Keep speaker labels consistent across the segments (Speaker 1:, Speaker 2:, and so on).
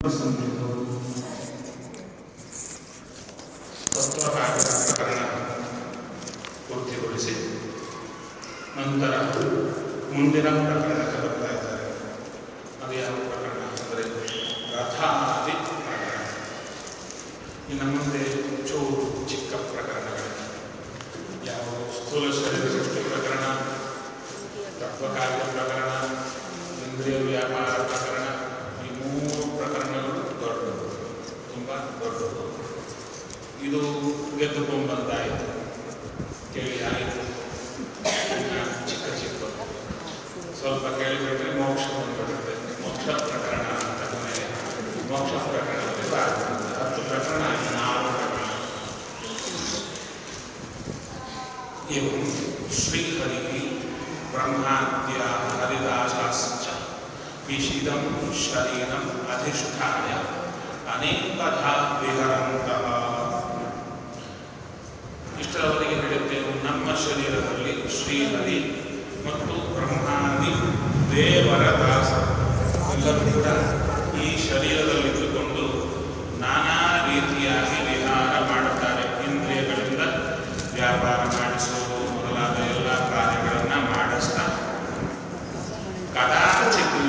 Speaker 1: ಸಂಹಿತು ತತ್ವಕಾರ್ಯದ ಪ್ರಕರಣ ಪೂರ್ತಿಗೊಳಿಸಿ ನಂತರ ಮುಂದಿನ ಪ್ರಕರಣಕ್ಕೆ ಬರ್ತಾ ಇದ್ದಾರೆ ಅದು ಯಾವ ಪ್ರಕರಣ ಅಂದರೆ ರಥಾದಿ ಪ್ರಕರಣ ಇನ್ನು ಮುಂದೆ ಚೂರು ಚಿಕ್ಕ ಪ್ರಕರಣಗಳು ಯಾವ ಸ್ಥೂಲ ಶರೀರ ಸೃಷ್ಟಿ ಪ್ರಕರಣ ತತ್ವಕಾರ್ಯ ಪ್ರಕರಣ ಇಂದ್ರಿಯ ವ್ಯಾಪಾರ ಪ್ರಕರಣ ಈ ಮೂರು ಪ್ರಕರಣಗಳು ದೊಡ್ಡದು ತುಂಬ ದೊಡ್ಡದು ಇದು ಗೆದ್ದುಕೊಂಡ್ಬಂದಾಯಿತು ಕೇಳಿ ಆಯಿತು ಇನ್ನು ಚಿಕ್ಕ ಚಿಕ್ಕ ಸ್ವಲ್ಪ ಕೇಳಿಬಿಟ್ರೆ ಮೋಕ್ಷ ಬಂದ್ಬಿಡುತ್ತೆ ಮೋಕ್ಷ ಪ್ರಕರಣ ಅಂತ ಕೊನೆಗೆ ಮೋಕ್ಷ ಪ್ರಕರಣದಲ್ಲಿ ಬರ್ತದೆ. ಹತ್ತು ಪ್ರಕರಣ ಆಯ್ತು, ನಾಲ್ಕು ಪ್ರಕರಣ एवं श्रीहरिः ब्रह्माद्या हरिदासाश्च विशिदं शरीरम् अधिष्ठाय अनेकधा विहरन्तः ಇಷ್ಟರವರೆಗೆ ಹೇಳಿದ್ದೇವೆ ನಮ್ಮ ಶರೀರದಲ್ಲಿ ಶ್ರೀಹರಿ ಮತ್ತು ಬ್ರಹ್ಮಾದಿ ದೇವರ ದಾಸ ಎಲ್ಲರೂ ಕೂಡ ಈ ಶರೀರದಲ್ಲಿದ್ದುಕೊಂಡು ನಾನಾ ರೀತಿಯಾಗಿ ವಿಹಾರ ಮಾಡುತ್ತಾರೆ ಇಂದ್ರಿಯಗಳಿಂದ ವ್ಯಾಪಾರ ಮಾಡಿಸುವುದು ಮೊದಲಾದ ಎಲ್ಲ ಕಾರ್ಯಗಳನ್ನು ಮಾಡಿಸ್ತಾ ಕದಾಚಿತ್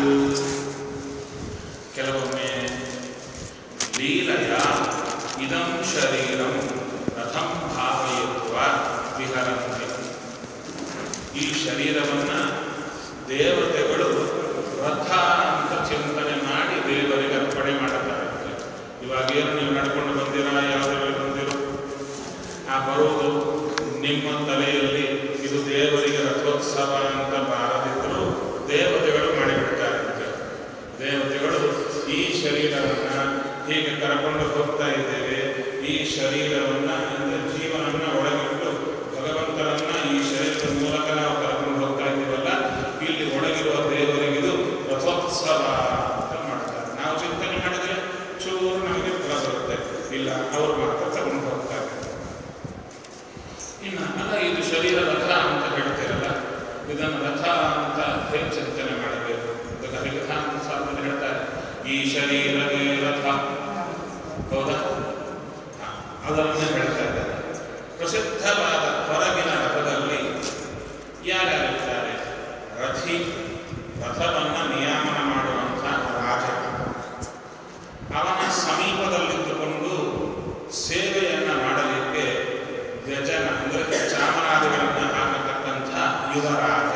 Speaker 1: ಕೆಲವೊಮ್ಮೆ ಲೀಲಯ ಇದಂ ಶರೀರಂ ರಥಂ ಭಾವಯಿತ್ವ ವಿಹರಂತಿ ಈ ಶರೀರವನ್ನು ದೇವತೆಗಳು ರಥ ಅಂತ ಚಿಂತನೆ ಮಾಡಿ ದೇವರಿಗೆ ಅರ್ಪಣೆ ಮಾಡುತ್ತಾರೆ ಇವಾಗ ಏನು ನೀವು ನಡ್ಕೊಂಡು ಬಂದಿರಾ ಯಾವುದ್ರಲ್ಲಿ ಬಂದಿರೋ ಆ ಬರುವುದು ನಿಮ್ಮ ತಲೆಯಲ್ಲಿ ಇದು ದೇವರಿಗೆ ರಥೋತ್ಸವ ಅಂತ ಬಾರದಿದ್ದರೂ ದೇವತೆಗಳು ಮಾಡಿಬಿಡ್ತಾರಂತೆ ದೇವತೆಗಳು ಈ ಶರೀರವನ್ನ ಹೀಗೆ ಕರ್ಕೊಂಡು ಹೋಗ್ತಾ ಇದ್ದೇವೆ ಈ ಶರೀರವನ್ನ ಅಂದರೆ ಜೀವನನ್ನ ಒಳಗಿಟ್ಟು ಭಗವಂತನನ್ನ ಈ ಶರೀರದ ಮೂಲಕ ನಾವು ಕರ್ಕೊಂಡು ಹೋಗ್ತಾ ಇದ್ದೀವಲ್ಲ ಇಲ್ಲಿ ಒಳಗಿರುವ ದೇವರಿಗಿದು ರಥೋತ್ಸವ ಅಂತ ಮಾಡ್ತಾರೆ ನಾವು ಚಿಂತನೆ ಮಾಡಿದ್ರೆ ಚೂರು ನಮಗೆ ಫಲ ಬರುತ್ತೆ ಇಲ್ಲ ಅವರು ಮಾತ್ರ ತಗೊಂಡು ಹೋಗ್ತಾರೆ ಇನ್ನು ಅಲ್ಲ ಇದು ಶರೀರ ರಥ ಅಂತ ಹೇಳ್ತೀರಲ್ಲ ಇದನ್ನು ರಥ ಅಂತ ಹೇಗೆ ಚಿಂತನೆ ಮಾಡಬೇಕು ಇದಕ್ಕೆ ಹರಿಕಥಾ ಅಂತ ಸಾಲದಲ್ಲಿ ಹೇಳ್ತಾರೆ ಈ ಶರೀರವೇ ರಥ ಹೌದಾ ಹಾ, ಅದರನ್ನೇ ಹೇಳ್ತಾ ಇದ್ದಾರೆ ಪ್ರಸಿದ್ಧವಾದ ಹೊರಗಿನ ರಥದಲ್ಲಿ ಯಾರ್ಯಾರಿದ್ದಾರೆ ರಥಿ ರಥವನ್ನು ನಿಯಾಮನ ಮಾಡುವಂಥ ರಾಜ ಅವನ ಸಮೀಪದಲ್ಲಿದ್ದುಕೊಂಡು ಸೇವೆಯನ್ನು ಮಾಡಲಿಕ್ಕೆ ವ್ಯಜನ ಅಂದರೆ ಚಾಮರಾದಿಗಳನ್ನು ಹಾಕತಕ್ಕಂಥ ಯುವರಾಜ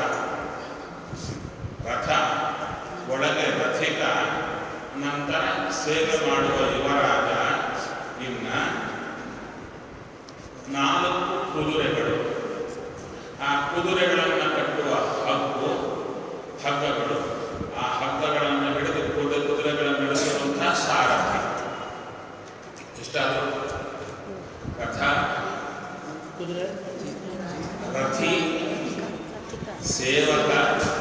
Speaker 1: ರಥ ಒಳಗೆ ರಥಿಕ ನಂತರ ಸೇವೆ ಮಾಡುವ ಯುವರಾಜ ಇನ್ನ ನಾಲ್ಕು ಕುದುರೆಗಳು ಆ ಕುದುರೆಗಳನ್ನು ಕಟ್ಟುವ ಹಗ್ಗು ಹಗ್ಗಗಳು ಆ ಹಗ್ಗಗಳನ್ನು ಹಿಡಿದು ಕುದುರೆ ಕುದುರೆಗಳನ್ನು ನಡೆಸುವಂತಹ ಸಾರಥಿ ಇಷ್ಟಾದರೂ ರಥ
Speaker 2: ಕುದುರೆ
Speaker 1: ರಥಿ ಸೇವಕ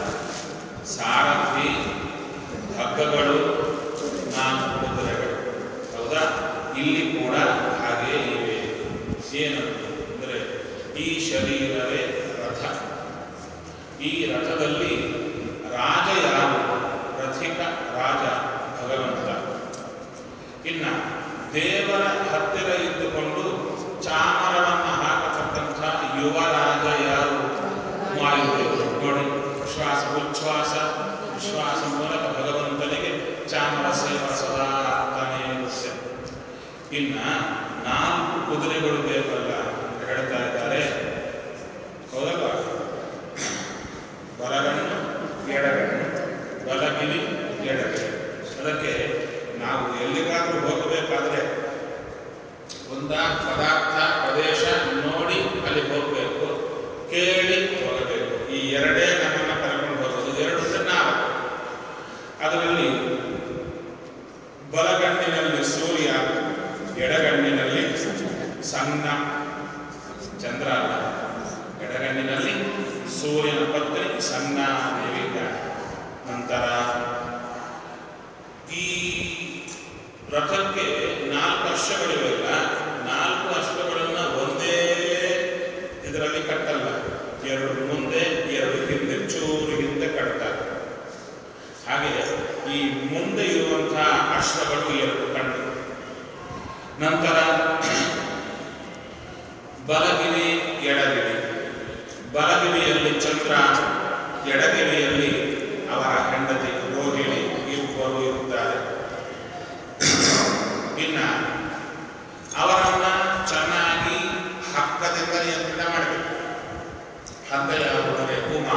Speaker 1: ಸಾರಥಿ ಹಗ್ಗಗಳು ನಾಲ್ಕು ಕುದುರೆಗಳು ಹೌದಾ ಇಲ್ಲಿ ಕೂಡ ಹಾಗೆ ಇವೆ ಏನು ಅಂದರೆ ಈ ಶರೀರವೇ ರಥ ಈ ರಥದಲ್ಲಿ ರಾಜ ಯಾರು ರಥಿಕ ರಾಜ ಭಗವಂತ ಇನ್ನ ದೇವರ ಹತ್ತಿರ ಇದ್ದುಕೊಂಡು ಚಾಮರವನ್ನು ಹಾಕತಕ್ಕಂಥ ಯುವರಾಜ ಯಾರು ವಾಯುದೇವರು ನೋಡಿ ಶ್ವಾಸ ಉಚ್ಛ್ವಾಸ ವಿಶ್ವಾಸ ಮೂಲಕ ಭಗವಂತನಿಗೆ ಚಾಮರ ಸೇವಾ ಸದಾ ಆಗ್ತಾನೆ ಇರುತ್ತೆ ಇನ್ನ ನಾಲ್ಕು ಕುದುರೆಗಳು ಬೇಕಲ್ಲ ಅಂತ ಹೇಳ್ತಾ ಇದ್ದಾರೆ ಹೌದಲ್ವಾ ಬಲಗಣ್ಣು ಎಡಗಣ್ಣು ಬಲಗಿಲಿ ಎಡಗಡೆ ಅದಕ್ಕೆ ನಾವು ಎಲ್ಲಿಗಾದ್ರೂ ಹೋಗಬೇಕಾದ್ರೆ ಒಂದ ಪದಾರ್ಥ ಪ್ರದೇಶ ನೋಡಿ ಅಲ್ಲಿ ಹೋಗಬೇಕು ಕೇಳಿ ಹೋಗಬೇಕು ಈ ಎರಡೇ ನಮ್ಮನ್ನು ಕರ್ಕೊಂಡು ಹೋಗೋದು ಎರಡು ನಾಲ್ಕು ಅದರಲ್ಲಿ ಬಲಗಣ್ಣಿನಲ್ಲಿ ಸೂರ್ಯ ಎಡಗಣ್ಣಿನಲ್ಲಿ ಸಣ್ಣ ಚಂದ್ರ ಅಲ್ಲ ಎಡಗಣ್ಣಿನಲ್ಲಿ ಸೂರ್ಯನ ಪತ್ನಿ ಸಣ್ಣ ದೇವಿ ಇದ್ದಾಳೆ. ನಂತರ ಈ ರಥಕ್ಕೆ ನಾಲ್ಕು ಅಶ್ವಗಳಿವೆಲ್ಲ ನಾಲ್ಕು ಅಶ್ವಗಳನ್ನು ಒಂದೇ ಇದರಲ್ಲಿ ಕಟ್ಟಲ್ಲ ಎರಡು ಮುಂದೆ ಎರಡು ಹಿಂದೆ ಚೂರು ಹಿಂದೆ ಕಟ್ತಾರೆ ಹಾಗೆ ಈ ಮುಂದೆ ಇರುವಂತಹ ಅಶ್ವಗಳು ನಂತರ ಬಲಗಿರಿ ಎಡಗಿರಿ ಬಲಗಿರಿಯಲ್ಲಿ ಚಂದ್ರ ಎಡಗಿರಿಯಲ್ಲಿ ಅವರ ಹೆಂಡತಿ ರೋಹಿಣಿ ಇಬ್ಬರು ಇರುತ್ತಾರೆ ಇನ್ನ ಅವರನ್ನ ಚೆನ್ನಾಗಿ ಹಕ್ಕದಿಂದ ನಿಯಂತ್ರಣ ಮಾಡಬೇಕು ಹಗ್ಗ ಯಾವುದಂದ್ರೆ ಉಮಾ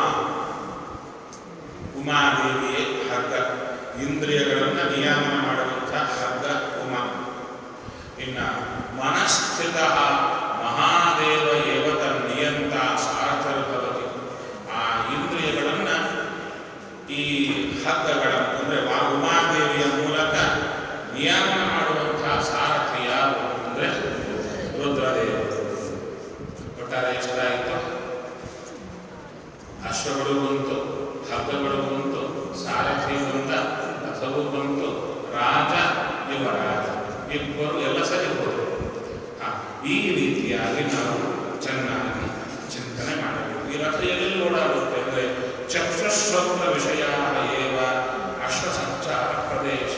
Speaker 1: ಉಮಾದೇವಿಯೇ ಹಗ್ಗ ಇಂದ್ರಿಯಗಳನ್ನ ನಿಯಮನ ಮಾಡುವಂಥ ಹಗ್ಗ ಉಮಾ ಇನ್ನ ಮನಸ್ಥಿತ ಮಹಾದೇವ ಏವತ ನಿಯಂತ ಸಾರ್ಥರ್ಭವತಿ ಆ ಇಂದ್ರಿಯಗಳನ್ನ ಈ ಹಗ್ಗಗಳ ಅಂದರೆ ವಾ- ಉಮಾದೇವಿಯ ಮೂಲಕ ನಿಯಮನ ಮಾಡುವಂತಹ ಸಾರಥಿ ಯಾರು ಅಂದರೆ ರುದ್ರದೇವ ಒಟ್ಟಾರೆ ಎಷ್ಟಾಯಿತು ಅಶ್ವಗಳು ಬಂತು ಹಗ್ಗಗಳು ಬಂತು ಸಾರಥಿ ಬಂತ ರಥವು ಬಂತು ರಾಜ ಯುವರಾಜ ಇಬ್ಬರು ಎಲ್ಲ ಸರಿ ಹೋದರು ಆ, ಈ ರೀತಿಯಾಗಿ ನಾವು ಚೆನ್ನಾಗಿ ಚಿಂತನೆ ಮಾಡಬೇಕು ಈ ರಥ ಎಲ್ಲಿ ಓಡಾಡುತ್ತೆ ಅಂದರೆ ಚಕ್ಷುಶ್ರೋತ್ರ ವಿಷಯ ಏವ ಅಶ್ವಸಂಚಾರ ಪ್ರದೇಶ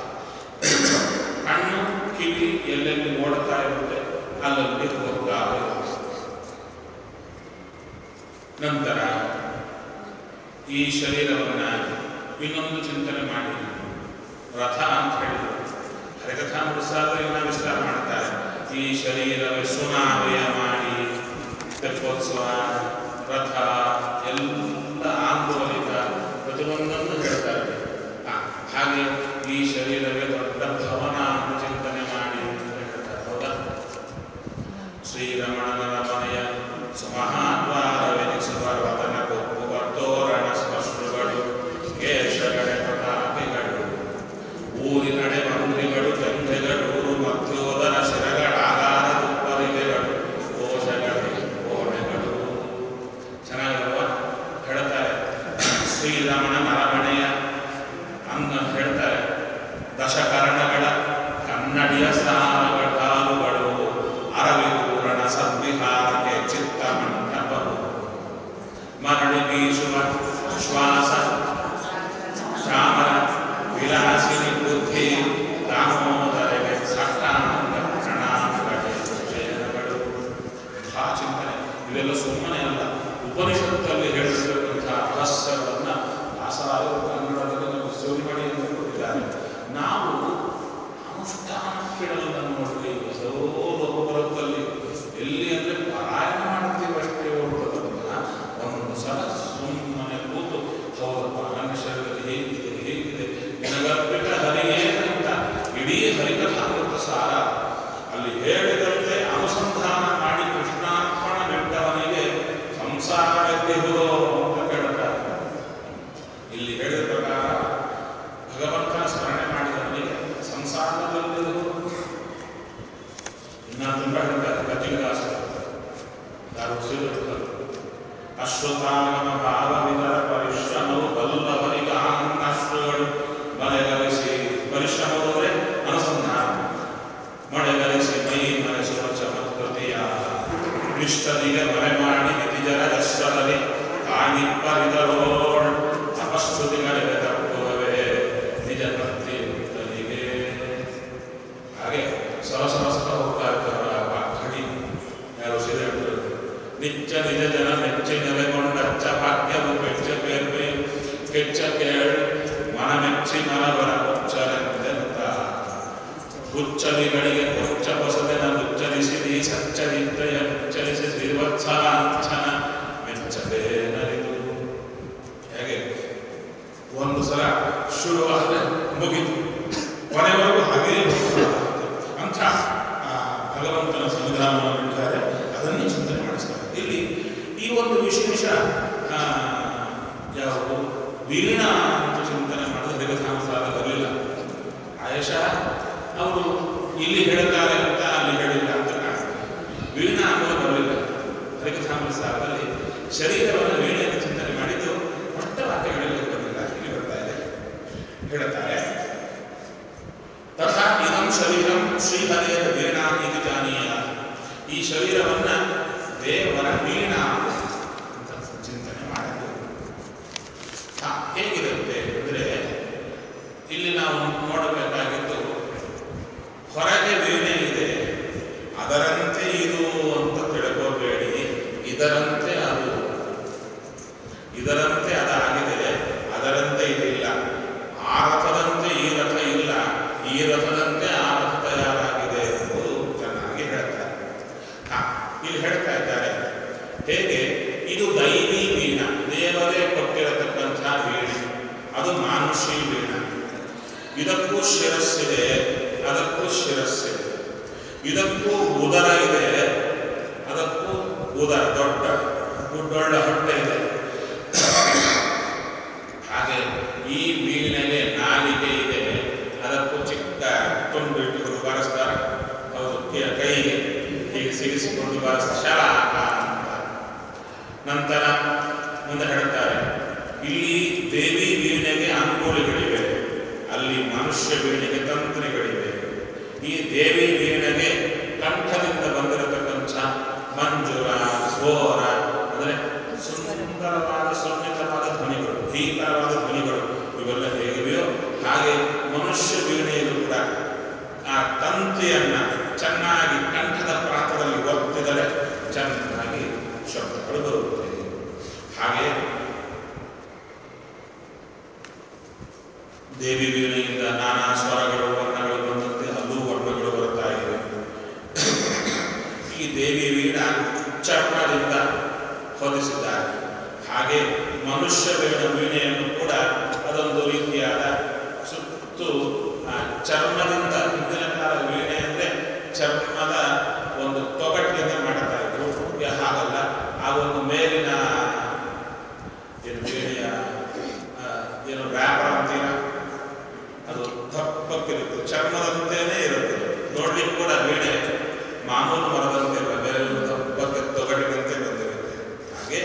Speaker 1: ಕಣ್ಣು ಕಿವಿ ಎಲ್ಲೆಲ್ಲಿ ಓಡ್ತಾ ಇರುತ್ತೆ ಅಲ್ಲಲ್ಲಿ ಹೋಗ್ತಾ ಇರುತ್ತೆ ನಂತರ ಈ ಶರೀರವನ್ನು ಇನ್ನೊಂದು ಚಿಂತನೆ ಮಾಡಿ ರಥ ಅಂತ ಹೇಳಿದ್ರು ಹರಿಕಥಾ ಮುಡಿಸಾದ್ರೆ ಇನ್ನ ವಿಸ್ತಾರ ಮಾಡ್ತಾರೆ ಈ ಶರೀರವೇ ಸುನಾವಯ ಮಾಡಿ ತೆಪ್ಪೋತ್ಸವ ರಥ ಎಲ್ಲ ಆಂದೋಲಿಕ ಪ್ರತಿಯೊಂದನ್ನು ಹೇಳ್ತಾರೆ ಆ, ಹಾಗೆ ಈ ಶರೀರವೇ ದೊಡ್ಡ ಭವನ ಅಂತ ಚಿಂತನೆ ಮಾಡಿ ಅಂತ ಹೇಳ್ತಾರೆ ಹೌದಾ ಶ್ರೀರಮಣನ ಮನೆಯ ಸುಮಹಾದ್ವಾರವೆನಿಸುವ ವದನ ಕೊಪ್ಪು ವರ್ತೋರಣ ಸ್ಪಷ್ಟಗಳು ಕೇಶಗಳೆ ಪತಾಕೆಗಳು ಊರಿನಡೆ ಮಂತ್ರಿಗಳು ಚಂದ್ರಗಳೂರು ಮಧ್ಯೋದರ ಶಿರಗಳಾಗಾರ ತುಪ್ಪರಿಗೆಗಳು ಕೋಶಗಳೇ ಕೋಣೆಗಳು ಚೆನ್ನಾಗಲ್ವಾ ಹೇಳ್ತಾರೆ ಶ್ರೀರಮಣನ ಅರಮನೆಯ ಅನ್ನ ಹೇಳ್ತಾರೆ ದಶಕರ್ಣಗಳ ಕನ್ನಡಿಯ ಸ್ಥಾನಗಳ ಕಾಲುಗಳು ಅರವಿಪೂರಣ ಸದ್ವಿಹಾರಕ್ಕೆ ಚಿತ್ತ ಮಂಟಪವು ಮರಳಿ ಬೀಸುವ ಶ್ವಾಸ ಶ್ಯಾಮರ ವಿಲಾಸಿನಿ ಬುದ್ಧಿ ದಾಮೋದರಗೆ ಸಟ್ಟಾಂಗ ಪ್ರಣಾಮಗಳೇ ಜಯಗಳು ಆ ಚಿಂತನೆ ಇವೆಲ್ಲ ಸುಮ್ಮನೆ ಅಲ್ಲ ಉಪನಿಷತ್ತಲ್ಲಿ ಹೇಳಿರ್ತಕ್ಕಂಥ ರಹಸ್ಯಗಳನ್ನು ದಾಸರಾಯರು ಕನ್ನಡದಲ್ಲಿ ನಮಗೆ ಸೋರಿ ಮಾಡಿ ಅಂತ ಕೊಟ್ಟಿದ್ದಾರೆ ನಾವು ಅನುಷ್ಠಾನಕ್ಕಿಡಲು ನೋಡ್ರಿ ಎಷ್ಟೋ ಲೋಕಬರದಲ್ಲಿ ಎಲ್ಲಿ ಅಂದರೆ ಪಾರಾಯಣ ಮಾಡ್ತೀವಿ ಅಷ್ಟೇ ಹೊರತಕ್ಕಂಥ ಒಂದು ಸಲ ಸುಮ್ಮನೆ ಕೂತು ಹೌದಪ್ಪ ನನ್ನ ಶರೀರದಲ್ಲಿ ಹೇಗಿದೆ ಹೇಗಿದೆ ನಿನಗರ್ಪಿತ ಹರಿಯೇ ಅಂತ ಇಡೀ ಹರಿಕಥಾಮೃತ ಸಾರ ಅಲ್ಲಿ ಹೇಳಿದಂತೆ ಅನುಸಂಧಾನ ಮಾಡಿ ಕೃಷ್ಣಾರ್ಪಣ ಬಿಟ್ಟವನಿಗೆ ಸಂಸಾರವೆದ್ದಿರುವುದೋ ಅಂತ ಕೇಳ್ತಾರೆ ಇಲ್ಲಿ ಹೇಳಿದ ಪ್ರಕಾರ ಭಗವಂತನ ಸ್ಮರಣೆ ಮಾಡಿದವನಿಗೆ ಸಂಸಾರದಲ್ಲಿರುವುದು ಇನ್ನ ತುಂಬ ಹೇಳ್ತಾರೆ ಗತಿವಿಲಾಸ ಯಾರು ಸೇರಿರ್ತಾರೆ ಅಶ್ವತಾಮ ಭಾವವಿದರ ಪರಿಶ್ರಮವು ಬಲ್ಲವರಿಗೆ ಆನಂದಾಶ್ರಗಳು ಮಳೆಗಲಿಸಿ ಪರಿಶ್ರಮವು ಅಂದರೆ ಅನುಸಂಧಾನ ಮಳೆಗಲಿಸಿ ಮೈ ಮನಸ್ಸುವ ಚಮತ್ಕೃತಿಯ ಇಷ್ಟದಿಗೆ ಮರೆ ಮಾಡಿ ನಿಜರ ದರ್ಶನದಲ್ಲಿ ಕಾಣಿಪ್ಪರಿದರೋಳ್ ತಪಸ್ತುತಿಗಳಿಗೆ ತಪ್ಪುವವೇ ನಿಜ ಭಕ್ತಿ ಮುಕ್ತನಿಗೆ ಹಾಗೆ ಸವ ಸವ ಸವ ಹೋಗ್ತಾ ಇರ್ತಾರೆ ಆ ವಾಗ್ಗಡಿ ಯಾರು ಸೀರೆ ನಿತ್ಯ ನಿಜ ಜನ ಮೆಚ್ಚಿನವೆಗೊಂಡಚ್ಚ ಭಾಗ್ಯವು ಬೆಚ್ಚ ಪೇರ್ಪೆ ಕೆಚ್ಚ ಕೇಳ್ ಮನ ಮೆಚ್ಚಿ ಮನವರ ಉಚ್ಚರಂತೆಂತ ಉಚ್ಚಲಿಗಳಿಗೆ ಉಚ್ಚ ಹೊಸದನ ಉಚ್ಚರಿಸಿದಿ ಸಚ್ಚರಿತ್ರೆಯ ಉಚ್ಚರಿಸಿ ಶ್ರೀವತ್ಸಲಾಂಛನ ಮೆಚ್ಚಲೇ ನರಿದು ಹೇಗೆ ಒಂದು ಸಲ ಶುರುವಾದರೆ ಮುಗಿತು ಕೊನೆವರೆಗೂ ಹಾಗೇ ಹೋಗ್ತಾ ಅಂಥ ಆ, ಭಗವಂತನ ಸಂವಿಧಾನವನ್ನು ಬಿಟ್ಟಿದ್ದಾರೆ ಅದನ್ನೇ ಚಿಂತನೆ ಮಾಡಿಸ್ತಾರೆ ಇಲ್ಲಿ ಈ ಒಂದು ವಿಶೇಷ ಆ, ಯಾವುದು ವೀಣಾ ಅಂತ ಚಿಂತನೆ ಮಾಡಿದ ಹರಿಕಥಾಂಸಾರ ಬರಲಿಲ್ಲ ಆಯಶಃ ಅವರು ಇಲ್ಲಿ ಹೇಳ್ತಾರೆ ಅಂತ ಅಲ್ಲಿ ಹೇಳಿಲ್ಲ ಅಂತ ಕಾಣುತ್ತೆ ವೀಣಾ ಅನ್ನೋದು ಬರಲಿಲ್ಲ ಹರಿಕಥಾಂಸಾರದಲ್ಲಿ ಶರೀರವನ್ನು ವೀಣೆಯನ್ನು ಚಿಂತನೆ ಮಾಡಿದ್ದು ಮೊಟ್ಟ ವಾಕ್ಯಗಳಲ್ಲಿ ಬರಲಿಲ್ಲ ಇಲ್ಲಿ ಬರ್ತಾ ಇದೆ ಹೇಳುತ್ತಾರೆ ತಥಾ ಇದಂ ಶರೀರಂ ಶ್ರೀಹರಿಯ ವೀಣಾ ಇದು ಜಾನೀಯ ಈ ಶರೀರವನ್ನ ದೇವರ ವೀಣಾ ಅಂತ ಚಿಂತನೆ ಮಾಡಿದ್ದು ಹಾ ಹೇಗಿರುತ್ತೆ ಅಂದರೆ ಇಲ್ಲಿ ನಾವು ನೋಡಬೇಕಾಗಿದ್ದು ಹೊರಗೆ ವೀಣೆ ಇದೆ ಶಿರಸ್ಸಿದೆ ಅದಕ್ಕೂ ಶಿರಸ್ಸಿದೆ ಇದಕ್ಕೂ ಉದರ ಇದೆ ಅದಕ್ಕೂ ಉದರ ದೊಡ್ಡ ಗುಡ್ಡೊಳ್ಳ ಹೊಟ್ಟೆ ಇದೆ ಹಾಗೆ ಈ ವೀಣೆಗೆ ನಾಲಿಗೆ ಇದೆ ಅದಕ್ಕೂ ಚಿಕ್ಕ ತುಂಡು ಇಟ್ಟುಕೊಂಡು ಬಾರಿಸ್ತಾರೆ ಹೌದು ಕೈ- ಕೈಗೆ ಹೀಗೆ ಸಿಗಿಸಿಕೊಂಡು ಬಾರಿಸ್ತಾರೆ ಶಲಾಕ ಅಂತ ನಂತರ ಮುಂದೆ ಹೇಳ್ತಾರೆ ಇಲ್ಲಿ ದೇವಿ ವೀಣೆಗೆ ಅಂಗುಳಿಗಳಿವೆ ಅಲ್ಲಿ ಮನುಷ್ಯ ವೀಣೆಗೆ ತಂತ್ರಿಗಳಿವೆ ಈ ದೇವಿ ವೀಣೆಗೆ ಕಂಠದಿಂದ ಬಂದಿರತಕ್ಕಂಥ ಮಂಜುರ ಘೋರ ಅಂದರೆ ಸುಂದರವಾದ ಸುನ್ನಿತವಾದ ಧ್ವನಿಗಳು ಭೀಕರವಾದ ಧ್ವನಿಗಳು ಇವೆಲ್ಲ ಹೇಗಿವೆಯೋ ಹಾಗೆ ಮನುಷ್ಯ ವೀಣೆಯಲ್ಲೂ ಕೂಡ ಆ ತಂತಿಯನ್ನ ಚೆನ್ನಾಗಿ ಕಂಠದ ಪ್ರಾಂತದಲ್ಲಿ ಒತ್ತಿದರೆ ಚೆನ್ನಾಗಿ ಶಬ್ದಗಳು ಬರುತ್ತೆ ಹಾಗೆ ದೇವಿ ವೀಣೆಯಿಂದ ನಾನಾ ಸ್ವರಗಳು ವರ್ಣಗಳು ಬಂದಂತೆ ಅಲ್ಲೂ ವರ್ಣಗಳು ಬರ್ತಾ ಇವೆ ಈ ದೇವಿ ವೀಣ ಚರ್ಮದಿಂದ ಹೊದಿಸಿದ್ದಾರೆ ಹಾಗೆ ಮನುಷ್ಯ ವೀಣ ವೀಣೆಯನ್ನು ಕೂಡ ಅದೊಂದು ರೀತಿಯಾದ ಸುತ್ತು ಆ ಚರ್ಮದಿಂದ ಹಿಂದಿನ ಕಾಲ ವೀಣೆ ಅಂದರೆ ಚರ್ಮದ ಒಂದು ತೊಗಟ್ಟಿನಿಂದ ಮಾಡ್ತಾ ಇದ್ರು ಈಗ ಹಾಗಲ್ಲ ಆ ಒಂದು ಮೇಲಿನ ಏನು ವೀಣೆಯ ಆ, ಏನು ವ್ಯಾಪಾರ ಅಂತೀರ ಅದು ದಪ್ಪಕ್ಕಿರುತ್ತೆ ಚರ್ಮದಂತೆಯೇ ಇರುತ್ತೆ ನೋಡ್ಲಿಕ್ಕೆ ಕೂಡ ವೀಣೆ ಮಾಮೂಲು ಮರದಂತೆ ಇರಲ್ಲ ಬೇರೆ ಒಂದು ದಪ್ಪಕ್ಕೆ ತೊಗಟಿನಂತೆ ಬಂದಿರುತ್ತೆ ಹಾಗೆ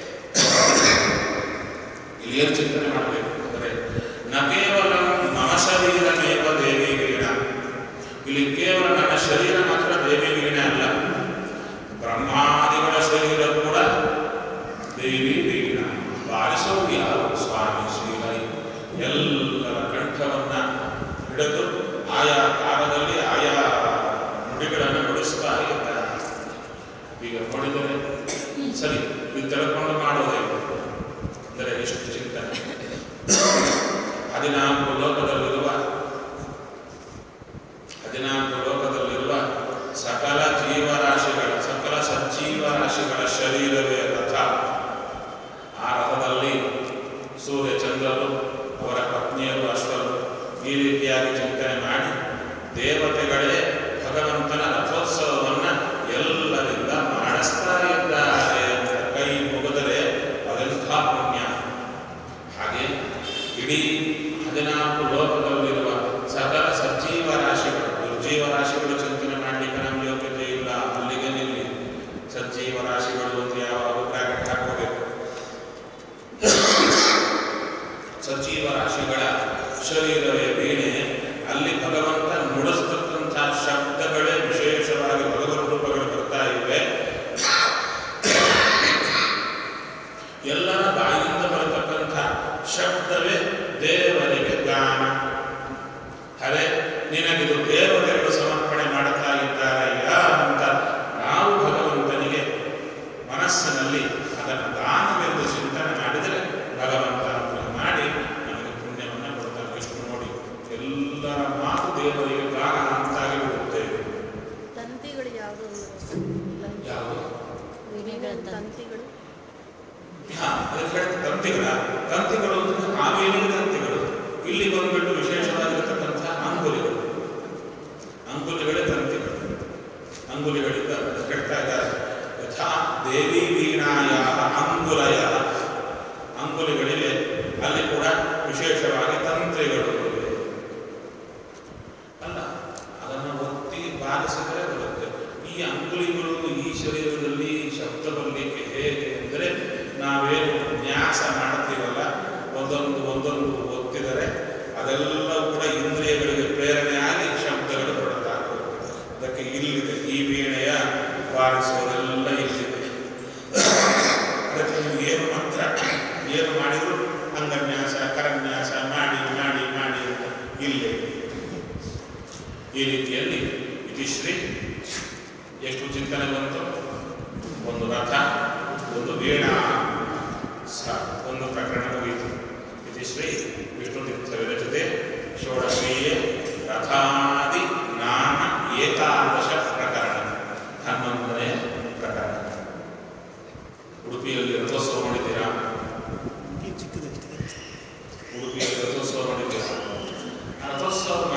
Speaker 1: ಇಲ್ಲಿ ಏನು ಚಿಂತನೆ ಮಾಡಬೇಕು ಅಂದರೆ ನ ಕೇವಲ ಮಮ ಶರೀರಮೇವ ದೇವಿ ವೀಣ ಇಲ್ಲಿ ಕೇವಲ ನನ್ನ ಶರೀರ ಮಾತ್ರ ದೇವಿ ವೀಣೆ ಅಲ್ಲ ಬ್ರಹ್ಮಾದಿಗಳ ಶರೀರ ಕೂಡ ದೇವಿ ವೀಣ ಬಾರಿಸೋದು ಯಾರು ಸ್ವಾಮಿ ಶ್ರೀಹರಿ ಎಲ್ಲರ ಕಂಠವನ್ನ ಹಿಡಿದು ಆಯಾ ಕಾಲದಲ್ಲಿ ಆಯಾ ನುಡಿಗಳನ್ನು ನುಡಿಸ್ತಾ ಇದ್ದಾರೆ ಈಗ ನೋಡಿದರೆ ಸರಿ ಇದು ತಿಳ್ಕೊಂಡು ಮಾಡೋದೇ ಅಂದರೆ ಎಷ್ಟು ಚಿಂತನೆ ಹದಿನಾಲ್ಕು ಲೋಕದಲ್ಲಿರುವ ಹದಿನಾಲ್ಕು ಲೋಕದಲ್ಲಿರುವ ಸಕಲ ಜೀವರಾಶಿಗಳ ಸಕಲ ಸಜ್ಜೀವ ರಾಶಿಗಳ ಶರೀರವೇ ರಥ ಆ ರಥದಲ್ಲಿ ಸೂರ್ಯ ಚಂದ್ರರು ಅವರ ಪತ್ನಿಯರು ಅಶ್ವರು ಈ ರೀತಿಯಾಗಿ ಚಿಂತನೆ ಮಾಡಿ ದೇವತೆಗಳೇ ಭಗವಂತನ ರಥೋತ್ಸವವನ್ನು ಎಲ್ಲರಿಂದ ಮಾಡಿಸ್ತಾ ಇದ್ದಾರೆ ಅಂತ ಕೈ ಮುಗಿದರೆ ಅದೆಂಥ ಪುಣ್ಯ ಹಾಗೆ ಇಡೀ ಹದಿನಾಲ್ಕು ಲೋಕದಲ್ಲಿರುವ ಸಕಲ ಸಜ್ಜೀವ ರಾಶಿಗಳು ದುರ್ಜೀವ ರಾಶಿಗಳು ಚಿಂತನೆ ಮಾಡಲಿಕ್ಕೆ ನಮ್ಗೆ ಯೋಗ್ಯತೆ ಇಲ್ಲ ಅಲ್ಲಿಗೆ ನಿಲ್ಲಿ ಸಜ್ಜೀವ ರಾಶಿಗಳು ಅಂತ ಯಾವಾಗ ಬ್ರಾಕೆಟ್ ಹಾಕೋಬೇಕು ಸಜೀವ ರಾಶಿಗಳ ಶರೀರವೇ ವೀಣೆ ಅಲ್ಲಿ ಭಗವಂತ ನುಡಿಸ್ತಕ್ಕಂಥ ಶಬ್ದಗಳೇ ವಿಶೇಷವಾಗಿ ಭಗವದ್ ರೂಪಗಳು ಬರ್ತಾ ಇವೆ ಎಲ್ಲರ ಬಾಯಿಂದ ಬರತಕ್ಕಂಥ ಶಬ್ದವೇ ದೇವರಿಗೆ ಗಾನ ಅರೆ ನಿನಗಿದು ದೇವತೆಗಳು ಸಮರ್ಪಣೆ ಮಾಡುತ್ತಾ ಇದ್ದಾರಯ್ಯ ಅಂತ ನಾವು ಭಗವಂತನಿಗೆ ಮನಸ್ಸಿನಲ್ಲಿ ಅದನ್ನು ದಾನವೆಂದು ಚಿಂತನೆ ಮಾಡಿದರೆ ಭಗವಂತ ಅನುಗ್ರಹ ಮಾಡಿ ನಮಗೆ ಪುಣ್ಯವನ್ನು ಕೊಡ್ತಾನೆ ಎಷ್ಟು ನೋಡಿ ಎಲ್ಲರ ಮಾತು ದೇವರಿಗೆ ಗಾನ ಅಂತಾಗಿ ಬಿಡುತ್ತೇವೆ
Speaker 3: ತಂತಿಗಳು ಯಾವುದು
Speaker 1: ಯಾವುದು
Speaker 3: ವೀಣೆಗಳ ತಂತಿಗಳು
Speaker 1: ಹಾ ಅದಕ್ಕೆ ಹೇಳಿದ ತಂತಿಗಳ ತಂತಿಗಳು ಅಂದ್ರೆ ಹಾವೇಲಿನ ತಂತಿಗಳು ಇಲ್ಲಿ ಬಂದ್ಬಿಟ್ಟು ವಿಶೇಷವಾಗಿರತಕ್ಕಂಥ ಅಂಗುಲಿಗಳು ಅಂಗುಲಿಗಳೇ ತಂತಿಗಳು ಅಂಗುಲಿಗಳಿಂದ ಅದಕ್ಕೆ ಹೇಳ್ತಾ ಇದ್ದಾರೆ ಯಥಾ ದೇವಿ ವೀಣಾಯ ಅಂಗುಲಯ ಅಂಗುಲಿಗಳಿವೆ ಅಲ್ಲಿ ಕೂಡ ವಿಶೇಷವಾಗಿ ತಂತ್ರಿಗಳು ಇವೆ ಅಲ್ಲ ಅದನ್ನು ಒತ್ತಿ ಬಾರಿಸಿದರೆ ಬರುತ್ತೆ ಈ ಅಂಗುಲಿಗಳು ಈ ಶರೀರದಲ್ಲಿ ಶಬ್ದ ಬರಲಿಕ್ಕೆ ಹೇಗೆ ಅಂದರೆ ನಾವೇನು ನ್ಯಾಸ ಮಾಡ್ತೀವಲ್ಲ ಒಂದೊಂದು ಒಂದೊಂದು ಒತ್ತಿದರೆ ಅದೆಲ್ಲ ಕೂಡ ಇಂದ್ರಿಯಗಳಿಗೆ ಪ್ರೇರಣೆ ಆಗಿ ಶಬ್ದಗಳು ಹೊರಡ್ತಾ ಹೋಗುತ್ತೆ ಅದಕ್ಕೆ ಇಲ್ಲಿದೆ ಈ ವೀಣೆಯ ಬಾರಿಸೋದೆಲ್ಲ ಇಲ್ಲಿದೆ ಅದಕ್ಕೆ ನೀವು ಏನು ಮಂತ್ರ ಏನು ಮಾಡಿದ್ರು ಅಂಗನ್ಯಾಸ ಕರನ್ಯಾಸ ಮಾಡಿ ಮಾಡಿ ಮಾಡಿ ಅಂತ ಇಲ್ಲೇ ಈ ರೀತಿಯಲ್ಲಿ ಇತಿಶ್ರೀ ಎಷ್ಟು ಚಿಂತನೆ ಬಂತು ಒಂದು ರಥ ಒಂದು ವೀಣಾ ಸ ಒಂದು ಪ್ರಕರಣ ಮುಗಿಯಿತು ಇತಿಶ್ರೀ ವಿಷ್ಣು ತೀರ್ಥ ವಿರಚಿತೆ ಷೋಡಶೀಯ ರಥಾದಿ ನಾಮ ಏಕಾದಶ ಪ್ರಕರಣ ಹನ್ನೊಂದನೇ ಪ್ರಕರಣ ಉಡುಪಿಯಲ್ಲಿ ರಥೋತ್ಸವ ಮಾಡಿದ್ದೀರಾ
Speaker 2: ಈ ಚಿಕ್ಕದಾಗಿದೆ
Speaker 1: ಉಡುಪಿಯಲ್ಲಿ ರಥೋತ್ಸವ ಮಾಡಿದ್ದೀರಾ ಆ ರಥೋತ್ಸವ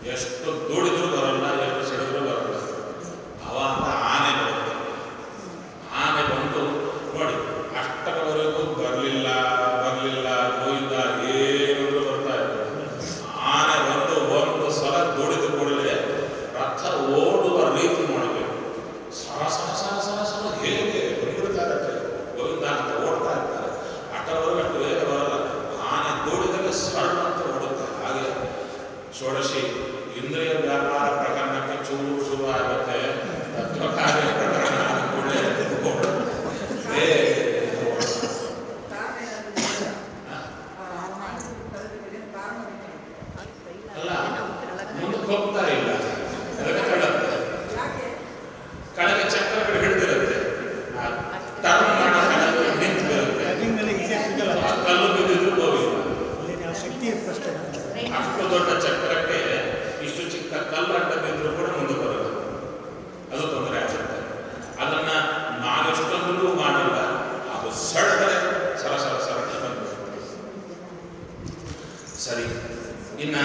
Speaker 1: ಎಷ್ಟು ದುಡಿದ್ರೂ ಬರಲ್ಲ ಎಷ್ಟು ಸಿಡಿದ್ರೂ ಬರಲ್ಲ ಅವಾಗ ಆನೆ ಬರುತ್ತೆ ಆನೆ ಬಂದು ನೋಡಿ ಅಷ್ಟರವರೆಗೂ ಬರಲಿಲ್ಲ ಬರಲಿಲ್ಲ ಗೋವಿಂದ ಏನಂದ್ರೂ ಬರ್ತಾ ಇದ್ದಾರೆ ಆನೆ ಬಂದು ಒಂದು ಸಲ ದುಡಿದು ಕೂಡಲೇ ರಥ ಓಡುವ ರೀತಿ ನೋಡಬೇಕು ಸರ ಸರ ಸರ ಸರ ಸರ ಹೇಗೆ ಬಂದ್ಬಿಡ್ತಾ ಇರುತ್ತೆ ಗೋವಿಂದ ಅಂತ ಓಡ್ತಾ ಇರ್ತಾರೆ ಅಷ್ಟರವರೆಗೂ ಅಷ್ಟು ವೇಗ ಬರಲ್ಲ ಆನೆ ದುಡಿದರೆ ಸರಳ ಅಂತ ಓಡುತ್ತೆ ಹಾಗೆ ಷೋಡಶಿ ಇಂದ್ರಿಯ ವ್ಯಾಪಾರ ಪ್ರಕರಣಕ್ಕೆ ಚೂರು ಶುರು ಆಗುತ್ತೆ ತತ್ವಕಾರ್ಯ ಪ್ರಕರಣ ಆದ ಕೂಡಲೇ ಅಲ್ಲ ಮುಂದಕ್ಕೆ ಹೋಗ್ತಾ ಇಲ್ಲ ಅದಕ್ಕೆ ತಳ್ಳತ್ತೆ ಕಳೆಗೆ ಚಕ್ರಗಳು ಹಿಡಿದಿರುತ್ತೆ ಟರ್ನ್ ಮಾಡೋ ಕಳೆಗಳು ನಿಂತು ಬರುತ್ತೆ
Speaker 2: ಟ್ರ್ಯಾಕಿಂಗ್ ಮೇಲೆ ಈಸಿ ಸಿಗಲ್ಲ
Speaker 1: ಆ ಕಲ್ಲು ಬಿದ್ದಿದ್ರು ಗೋವಿಂದ
Speaker 2: ಅಲ್ಲಿ ನಾವು ಶಕ್ತಿ ಪ್ರಶ್ನೆ
Speaker 1: ಅಷ್ಟು ದೊಡ್ಡ ಚಕ್ರಕ್ಕೆ ಇಷ್ಟು ಚಿಕ್ಕ ಕಲ್ಲು ಅಡ್ಡ ಬಿದ್ದರೂ ಕೂಡ ಮುಂದೆ ಬರಲ್ಲ ಅದು ತೊಂದರೆ ಆಗುತ್ತೆ ಅದನ್ನ ನಾವೆಷ್ಟೊಂದು ಮಾಡಲ್ಲ ಅದು ಸಡದರೆ ಸರ ಸರ ಸರ ಬಂದು ಸರಿ ಇನ್ನ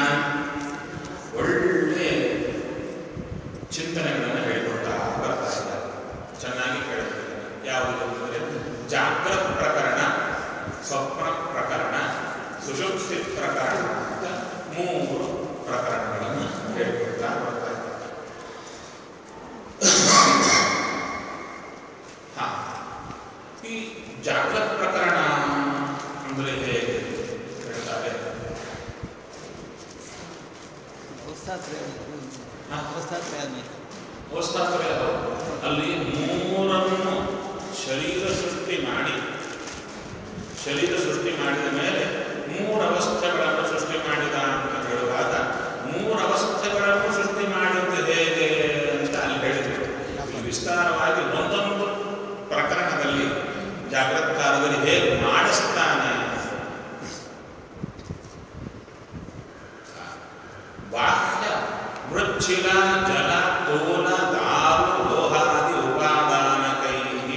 Speaker 1: ಒಳ್ಳೆ ಚಿಂತನೆಗಳನ್ನು ಹೇಳಿಕೊಡ್ತಾ ಬರ್ತಾ ಇದ್ದಾರೆ ಚೆನ್ನಾಗಿ ಕೇಳ್ತಿದ್ದಾರೆ ಯಾವುದು ಅಂದರೆ ಜಾಗ್ರತ್ ಪ್ರಕರಣ ಸ್ವಪ್ನ ಪ್ರಕರಣ ಸುಷುಪ್ತಿ ಪ್ರಕರಣ ಅಂತ ಮೂರು ಪ್ರಕರಣಗಳನ್ನು ಹೇಳಿಕೊಡ್ತಾ ಬರ್ತಾ ಇದ್ದಾರೆ ಹಾ ಈ ಜಾಗ್ರತ್ ಪ್ರಕರಣ ಅಂದರೆ ಹೇಗೆ ಹೇಳ್ತಾರೆ ಹಾ? ಅವಸ್ಥಾತ್ರಯ ಅಲ್ಲಿ ಮೂರನ್ನು ಶರೀರ ಸೃಷ್ಟಿ ಮಾಡಿ ಶರೀರ ಸೃಷ್ಟಿ ಮಾಡಿದ ಮೇಲೆ ಮೂರು ಅವಸ್ಥೆಗಳನ್ನು ಸೃಷ್ಟಿ ಮಾಡಿದ ಅಂತ ಹೇಳುವಾಗ ಮೂರು ಅವಸ್ಥೆಗಳನ್ನು ಸೃಷ್ಟಿ ಮಾಡಿದ್ದು ಹೇಗೆ ಅಂತ ಅಲ್ಲಿ ಹೇಳಿದರು ಇಲ್ಲಿ ವಿಸ್ತಾರವಾಗಿ ಒಂದೊಂದು ಪ್ರಕರಣದಲ್ಲಿ ಜಾಗೃತಕಾರದಲ್ಲಿ ಹೇಗೆ ಮಾಡಿಸ್ತಾನೆ ಬಾಹ್ಯ ಮೃಚ್ಛಿಲ ಜಲ ತೋಲ ದಾರು ಲೋಹಾದಿ ಉಪಾದಾನಕೈ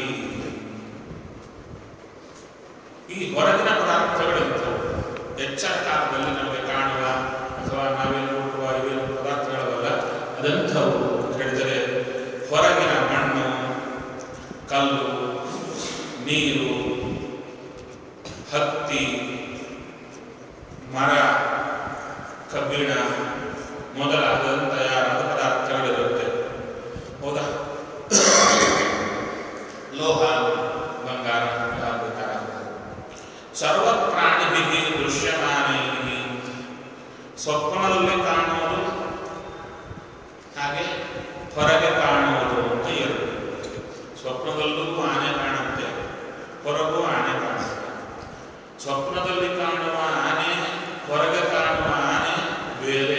Speaker 1: ಈ ಹೊರಗಿನ ಪದಾರ್ಥಗಳಿಂತವು ಎಚ್ಚರ ಕಾಲದಲ್ಲಿ ನಮಗೆ ಕಾಣುವ ಅಥವಾ ನಾವೇನು ನೋಡುವ ಇವೇನು ಪದಾರ್ಥಗಳವಲ್ಲ ಅದಂಥವು ಅಂತ ಹೇಳಿದರೆ ಹೊರಗಿನ ಮಣ್ಣು ಕಲ್ಲು ನೀರು ಹತ್ತಿ ಮರ ಕಬ್ಬಿಣ ಮೊದಲಾದ ತಯಾರಾದ ಪದಾರ್ಥಗಳಿರುತ್ತೆ ಹೌದಾ ಲೋಹ ಬಂಗಾರ ಆಗಬೇಕಾಗುತ್ತೆ ಸರ್ವ ಪ್ರಾಣಿಭಿ ದೃಶ್ಯಮಾನೈ ಸ್ವಪ್ನದಲ್ಲಿ ಕಾಣುವುದು ಹಾಗೆ ಹೊರಗೆ ಕಾಣುವುದು ಅಂತ ಎರಡು ಸ್ವಪ್ನದಲ್ಲೂ ಆನೆ ಕಾಣುತ್ತೆ ಹೊರಗೂ ಆನೆ ಕಾಣುತ್ತೆ ಸ್ವಪ್ನದಲ್ಲಿ ಕಾಣುವ ಆನೆ ಹೊರಗೆ ಕಾಣುವ ಆನೆ ಬೇರೆ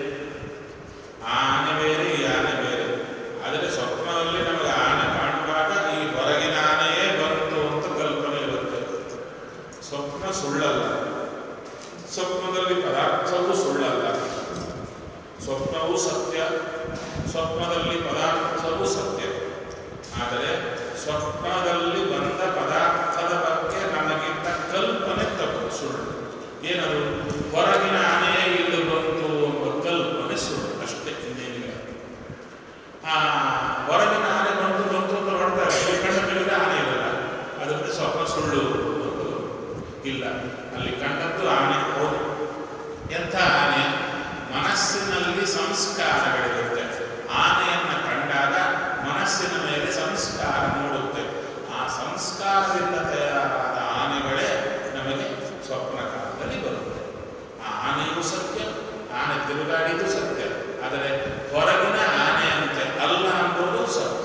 Speaker 1: ಆನೆ ಬೇರೆ ಈ ಆನೆ ಬೇರೆ ಆದರೆ ಸ್ವಪ್ನದಲ್ಲಿ ನಮಗೆ ಆನೆ ಕಾಣುವಾಗ ಈ ಹೊರಗಿನ ಆನೆಯೇ ಬಂತು ಅಂತ ಕಲ್ಪನೆ ಇರುತ್ತೆ ಸ್ವಪ್ನ ಸುಳ್ಳಲ್ಲ ಸ್ವಪ್ನದಲ್ಲಿ ಪದಾರ್ಥವೂ ಸುಳ್ಳಲ್ಲ ಸ್ವಪ್ನವೂ ಸತ್ಯ ಸ್ವಪ್ನದಲ್ಲಿ ಪದಾರ್ಥವೂ ಸತ್ಯ ಆದರೆ ಸ್ವಪ್ನದಲ್ಲಿ ಬಂದ ಪದಾರ್ಥದ ಬಗ್ಗೆ ನಮಗಿಂತ ಕಲ್ಪನೆ ತಪ್ಪು ಸುಳ್ಳು ಏನದು ಹೊರಗಿನ ಆನೆಯೇ ಇಲ್ಲಿ ಬಂತು ಎಂಬ ಕಲ್ಪನೆ ಸುಳ್ಳು ಅಷ್ಟೇ ಇನ್ನೇನಿಲ್ಲ ಆ ಹೊರಗಿನ ಆನೆ ಬಂತು ಬಂತು ಅಂತ ನೋಡ್ತಾರೆ ಈ ಕಣ್ಣ ಮೇಲೆ ಆನೆ ಇರಲ್ಲ ಅದಕ್ಕೆ ಸ್ವಪ್ನ ಸುಳ್ಳು ಅಂತ ಇಲ್ಲ ಅಲ್ಲಿ ಕಂಡದ್ದು ಆನೆ ಹೌದು ಎಂಥ ಆನೆ ಮನಸ್ಸಿನಲ್ಲಿ ಸಂಸ್ಕಾರಗಳಿರುತ್ತೆ ಆನೆಯನ್ನ ಕಂಡಾಗ ಮನಸ್ಸಿನ ಮೇಲೆ ಸಂಸ್ಕಾರ ಮೂಡುತ್ತೆ ಆ ಸಂಸ್ಕಾರದಿಂದ ತಯಾರಾದ ಆನೆಗಳೇ ನಮಗೆ ಸ್ವಪ್ನ ಕಾಲದಲ್ಲಿ ಬರುತ್ತೆ ಆ ಆನೆಯೂ ಸತ್ಯ ಆನೆ ತಿರುಗಾಡಿದ್ದು ಸತ್ಯ ಆದರೆ ಹೊರಗಿನ ಆನೆಯಂತೆ ಅಲ್ಲ ಎಂಬುದು ಸತ್ಯ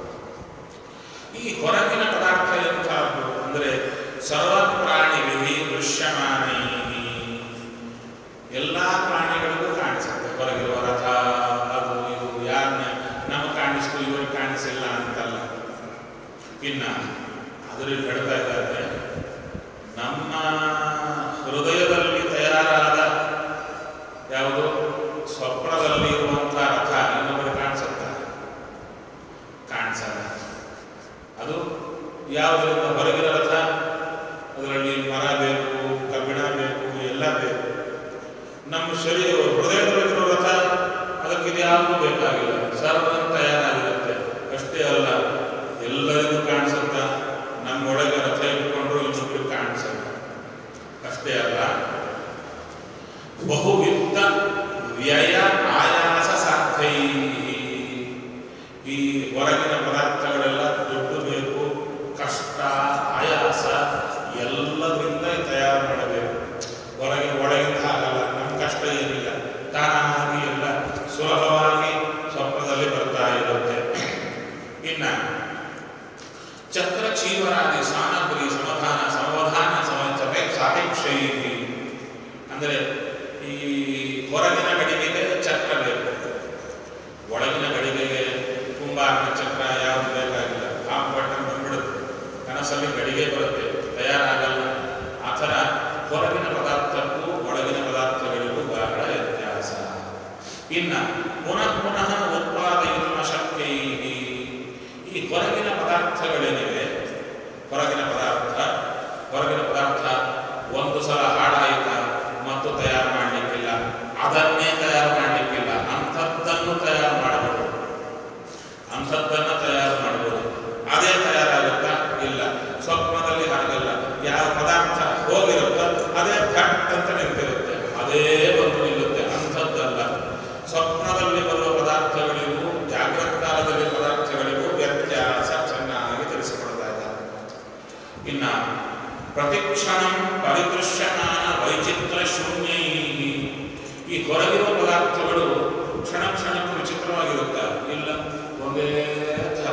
Speaker 1: ಈ ಹೊರಗಿನ ಪದಾರ್ಥ ಎಂಥದ್ದು ಅಂದರೆ ಸರ್ವ ಪ್ರಾಣಿಗಳಿಗೆ ದೃಶ್ಯಮಾನೈ ಎಲ್ಲ ಪ್ರಾಣಿಗಳಿಗೂ ಕಾಣಿಸುತ್ತೆ ಹೊರಗಿರುವ ರಥ ಅದು ಇದು ಯಾರನ್ನ ನಮಗೆ ಕಾಣಿಸ್ತು ಇವ್ರಿಗೆ ಕಾಣಿಸಿಲ್ಲ ಅಂತಲ್ಲ ಇನ್ನ ಅದರಲ್ಲಿ ಹೇಳ್ತಾ ಇದ್ದಾರೆ ನಮ್ಮ ಹೃದಯದಲ್ಲಿ ತಯಾರಾದ ಯಾವುದು ಸ್ವಪ್ನದಲ್ಲಿ ಇರುವಂತಹ ರಥ ಇನ್ನೊಬ್ಬರು ಕಾಣಿಸುತ್ತಾ ಕಾಣಿಸಲ್ಲ ಅದು ಯಾವುದರಿಂದ ಹೊರಗಿನ ರಥ ಅದರಲ್ಲಿ ಮರ ಬೇಕು ಕಬ್ಬಿಣ ಬೇಕು ಎಲ್ಲ ಬೇಕು ನಮ್ಮ ಶರೀರ ಹೃದಯದೊಳಗಿರೋ ರಥ ಇನ್ನ ಪುನಃ ಪುನಃ ಉತ್ಪಾದಯಿಸುವ ಶಕ್ತಿ ಈ ಹೊರಗಿನ ಪದಾರ್ಥಗಳೇನಿವೆ ಹೊರಗಿನ ಪದಾರ್ಥ ಹೊರಗಿನ ಪದಾರ್ಥ ಒಂದು ಸಲ ಹಾಳಾಯಿತ ಮತ್ತು ತಯಾರು ಮಾಡಲಿಕ್ಕಿಲ್ಲ ಅದನ್ನೇ ತಯಾರು ಮಾಡಲಿಕ್ಕಿಲ್ಲ ಅಂಥದ್ದನ್ನು ತಯಾರು ಮಾಡಬಹುದು ಅಂಥದ್ದನ್ನು ತಯಾರು ಮಾಡಬಹುದು ಅದೇ ತಯಾರಾಗುತ್ತಾ ಇಲ್ಲ ಸ್ವಪ್ನದಲ್ಲಿ ಹಾಗಲ್ಲ ಯಾವ ಪದಾರ್ಥ ಹೋಗಿರುತ್ತೋ ಅದೇ ಥಟ್ ಅಂತ ನಿಂತಿರುತ್ತೆ ಅದೇ ಬಂದು ನಿಲ್ಲುತ್ತೆ ಅಂಥದ್ದಲ್ಲ ಸ್ವಪ್ನದಲ್ಲಿ ಬರುವ ಪದಾರ್ಥಗಳಿಗೂ ಜಾಗೃತ ಕಾಲದಲ್ಲಿ ಪದಾರ್ಥಗಳಿಗೂ ವ್ಯತ್ಯಾಸ ಚೆನ್ನಾಗಿ ತಿಳಿಸಿಕೊಡ್ತಾ ಇದ್ದಾರೆ ಇನ್ನ ಪ್ರತಿಕ್ಷಣ ಪರಿದೃಶ್ಯಮಾನ ವೈಚಿತ್ರ ಶೂನ್ಯ ಈ ಹೊರಗಿರುವ ಪದಾರ್ಥಗಳು ಕ್ಷಣ ಕ್ಷಣಕ್ಕೂ ವಿಚಿತ್ರವಾಗಿರುತ್ತೆ ಇಲ್ಲ ಒಂದೇ ಥರ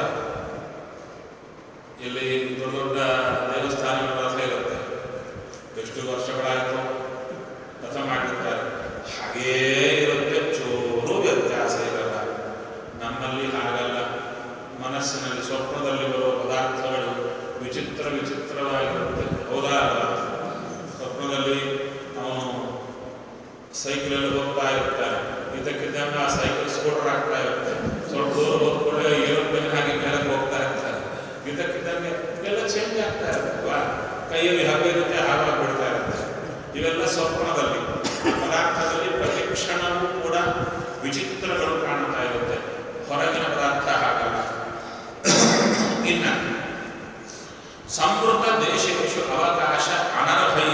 Speaker 1: ಇಲ್ಲಿ ದೊಡ್ಡ ದೊಡ್ಡ ದೇವಸ್ಥಾನಗಳ ರಥ ಇರುತ್ತೆ ಎಷ್ಟು ವರ್ಷಗಳಾಯಿತು ರಥ ಮಾಡಿರ್ತಾರೆ ಹಾಗೇ ಇರುತ್ತೆ ಚೂರು ವ್ಯತ್ಯಾಸ ಇರಲ್ಲ ನಮ್ಮಲ್ಲಿ ಹಾಗಲ್ಲ ಮನಸ್ಸಿನಲ್ಲಿ ಸ್ವಪ್ನದಲ್ಲಿ ಬರುವ ಪದಾರ್ಥಗಳು ವಿಚಿತ್ರ ವಿಚಿತ್ರವಾಗಿರುತ್ತೆ ಹೌದಾ ಅಲ್ಲ ಸ್ವಪ್ನದಲ್ಲಿ ಅವನು ಸೈಕಲಲ್ಲಿ ಹೋಗ್ತಾ ಇರ್ತಾರೆ ಇದಕ್ಕಿದ್ದಂಗೆ ಆ ಸೈಕಲ್ ಸ್ಕೂಟರ್ ಆಗ್ತಾ ಇರುತ್ತೆ ಸ್ವಲ್ಪ ದೂರ ಹೋದ್ಕೊಳ್ಳೆ ಏರೋಪ್ಲೇನ್ ಹಾಗೆ ಮೇಲಕ್ಕೆ ಹೋಗ್ತಾ ಇರ್ತಾರೆ ಇದಕ್ಕಿದ್ದಂಗೆ ಎಲ್ಲ ಚೇಂಜ್ ಆಗ್ತಾ ಇರುತ್ತಲ್ವಾ ಕೈಯಲ್ಲಿ ಹಬ್ಬ ಇರುತ್ತೆ ಹಾಗಾಗಿ ಬಿಡ್ತಾ ಇರುತ್ತೆ ಇವೆಲ್ಲ ಸ್ವಪ್ನದಲ್ಲಿ ಆ ಪದಾರ್ಥದಲ್ಲಿ ಪ್ರತಿ ಕ್ಷಣವೂ ಕೂಡ ವಿಚಿತ್ರಗಳು ಕಾಣ್ತಾ ಇರುತ್ತೆ ಹೊರಗಿನ ಪದಾರ್ಥ ಹಾಗಲ್ಲ ಇನ್ನ ಸಂವೃತ ದೇಶೇಶು ಅವಕಾಶ ಅನರ್ಹೈ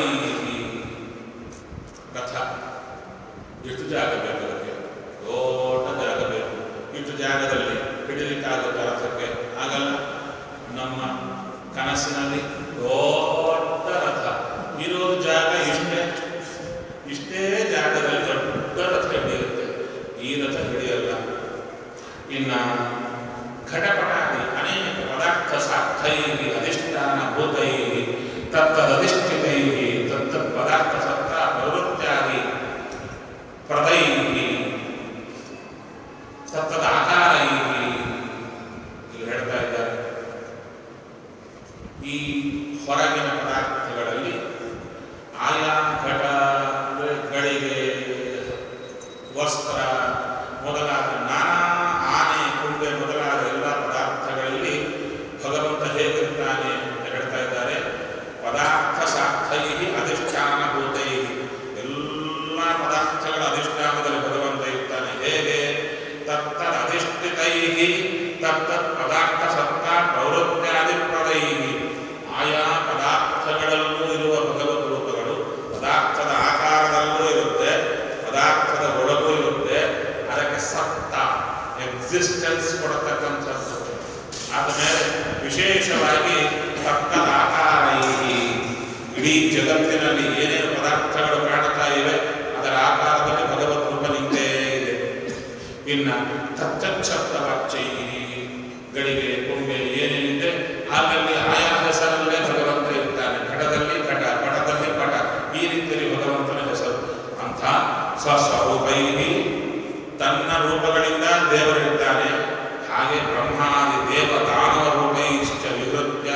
Speaker 1: ರಥ ಎಷ್ಟು ಜಾಗ ಬೇಕು ಅದಕ್ಕೆ ದೊಡ್ಡ ಜಾಗ ಬೇಕು ಇಷ್ಟು ಜಾಗದಲ್ಲಿ ಹಿಡಿಲಿಕ್ಕಾಗುತ್ತೆ ರಥಕ್ಕೆ ಆಗಲ್ಲ ನಮ್ಮ ಕನಸಿನಲ್ಲಿ ದೊಡ್ಡ ರಥ ಇರೋ ಜಾಗ ಇಷ್ಟೇ ಇಷ್ಟೇ ಜಾಗದಲ್ಲಿ ದೊಡ್ಡ ರಥ ಹಿಡಿಯುತ್ತೆ ಈ ರಥ ಹಿಡಿಯಲ್ಲ ಇನ್ನ ಘಟಪಟಾದಿ ಅನೇಕ ಪದಾರ್ಥ ಸಾರ್ಥೈ ಅಧಿಷ್ಠಾನ ಭೂತೈ ತತ್ತದಧಿಷ್ಠಿತೈ ತತ್ತತ್ ಪದಾರ್ಥ ಸತ್ತ ಪ್ರವೃತ್ತ್ಯಾದಿ ಪ್ರದೈ ತತ್ತದ ಆಕಾರೈ ಇಲ್ಲಿ ಹೇಳ್ತಾ ಇದ್ದಾರೆ ಈ ಹೊರಗಿನ ಪದಾರ್ಥಗಳಲ್ಲಿ ಆಯಾ ಘಟ ಅಂದ್ರೆ ಗಳಿಗೆ ವಸ್ತ್ರ ಮೊದಲಾದ ನಾನಾ ಆನೆ ಕುಂಬೆ ಮೊದಲಾದ ಎಲ್ಲ ಪದಾರ್ಥಗಳಲ್ಲಿ ಭಗವಂತ ಹೇಗಿರ್ತಾನೆ ಅಂತ ಹೇಳ್ತಾ ಇದ್ದಾರೆ ಪದಾರ್ಥ ಸಾರ್ಥೈ ಅಧಿಷ್ಠಾನಭೂತೈ ಎಲ್ಲ ಪದಾರ್ಥಗಳ ಅಧಿಷ್ಠಾನದಲ್ಲಿ ಭಗವಂತ ಇರ್ತಾನೆ ಹೇಗೆ ತತ್ತದ ಅಧಿಷ್ಠಿತೈ ತತ್ತತ್ ಪದಾರ್ಥ ಸತ್ತ ಪ್ರವೃತ್ತಾದಿ ಪ್ರದೈ ಆಯಾ ಪದಾರ್ಥಗಳಲ್ಲೂ ಇರುವ ಭಗವದ್ ರೂಪಗಳು ಪದಾರ್ಥದ ಆಕಾರದಲ್ಲೂ ಇರುತ್ತೆ ಪದಾರ್ಥದ ಒಳಗೂ ಇರುತ್ತೆ ಅದಕ್ಕೆ ಸತ್ತ ಎಕ್ಸಿಸ್ಟೆನ್ಸ್ ಕೊಡತಕ್ಕಂಥದ್ದು ಆದಮೇಲೆ ವಿಶೇಷವಾಗಿ ಸತ್ತದ ಆಕಾರ ಇಡೀ ಜಗತ್ತಿನಲ್ಲಿ ಏನೇನು ಪದಾರ್ಥಗಳು ಕಾಣ್ತಾ ಇವೆ ಅದರ ಆಕಾರದಲ್ಲಿ ಭಗವತ್ ರೂಪ ನಿಂತೇ ಇದೆ ಇನ್ನು ತಚ್ಚಬ್ದವಾಚ್ಯೈ ಗಳಿಗೆ ಕೊಂಬೆ ಏನೇನಿದೆ ಅಲ್ಲಲ್ಲಿ ಆಯಾ ಹೆಸರಲ್ಲೇ ಭಗವಂತ ಇರ್ತಾನೆ ಘಟದಲ್ಲಿ ಘಟ ಪಟದಲ್ಲಿ ಪಟ ಈ ರೀತಿಯಲ್ಲಿ ಭಗವಂತನ ಹೆಸರು ಅಂತ ಸ್ವಸ್ವರೂಪೈ ತನ್ನ ರೂಪಗಳಿಂದ ದೇವರಿರ್ತಾನೆ ಹಾಗೆ ಬ್ರಹ್ಮಾದಿ ದೇವ ದಾನವ ರೂಪೈಶ್ಚ ವಿವೃತ್ಯ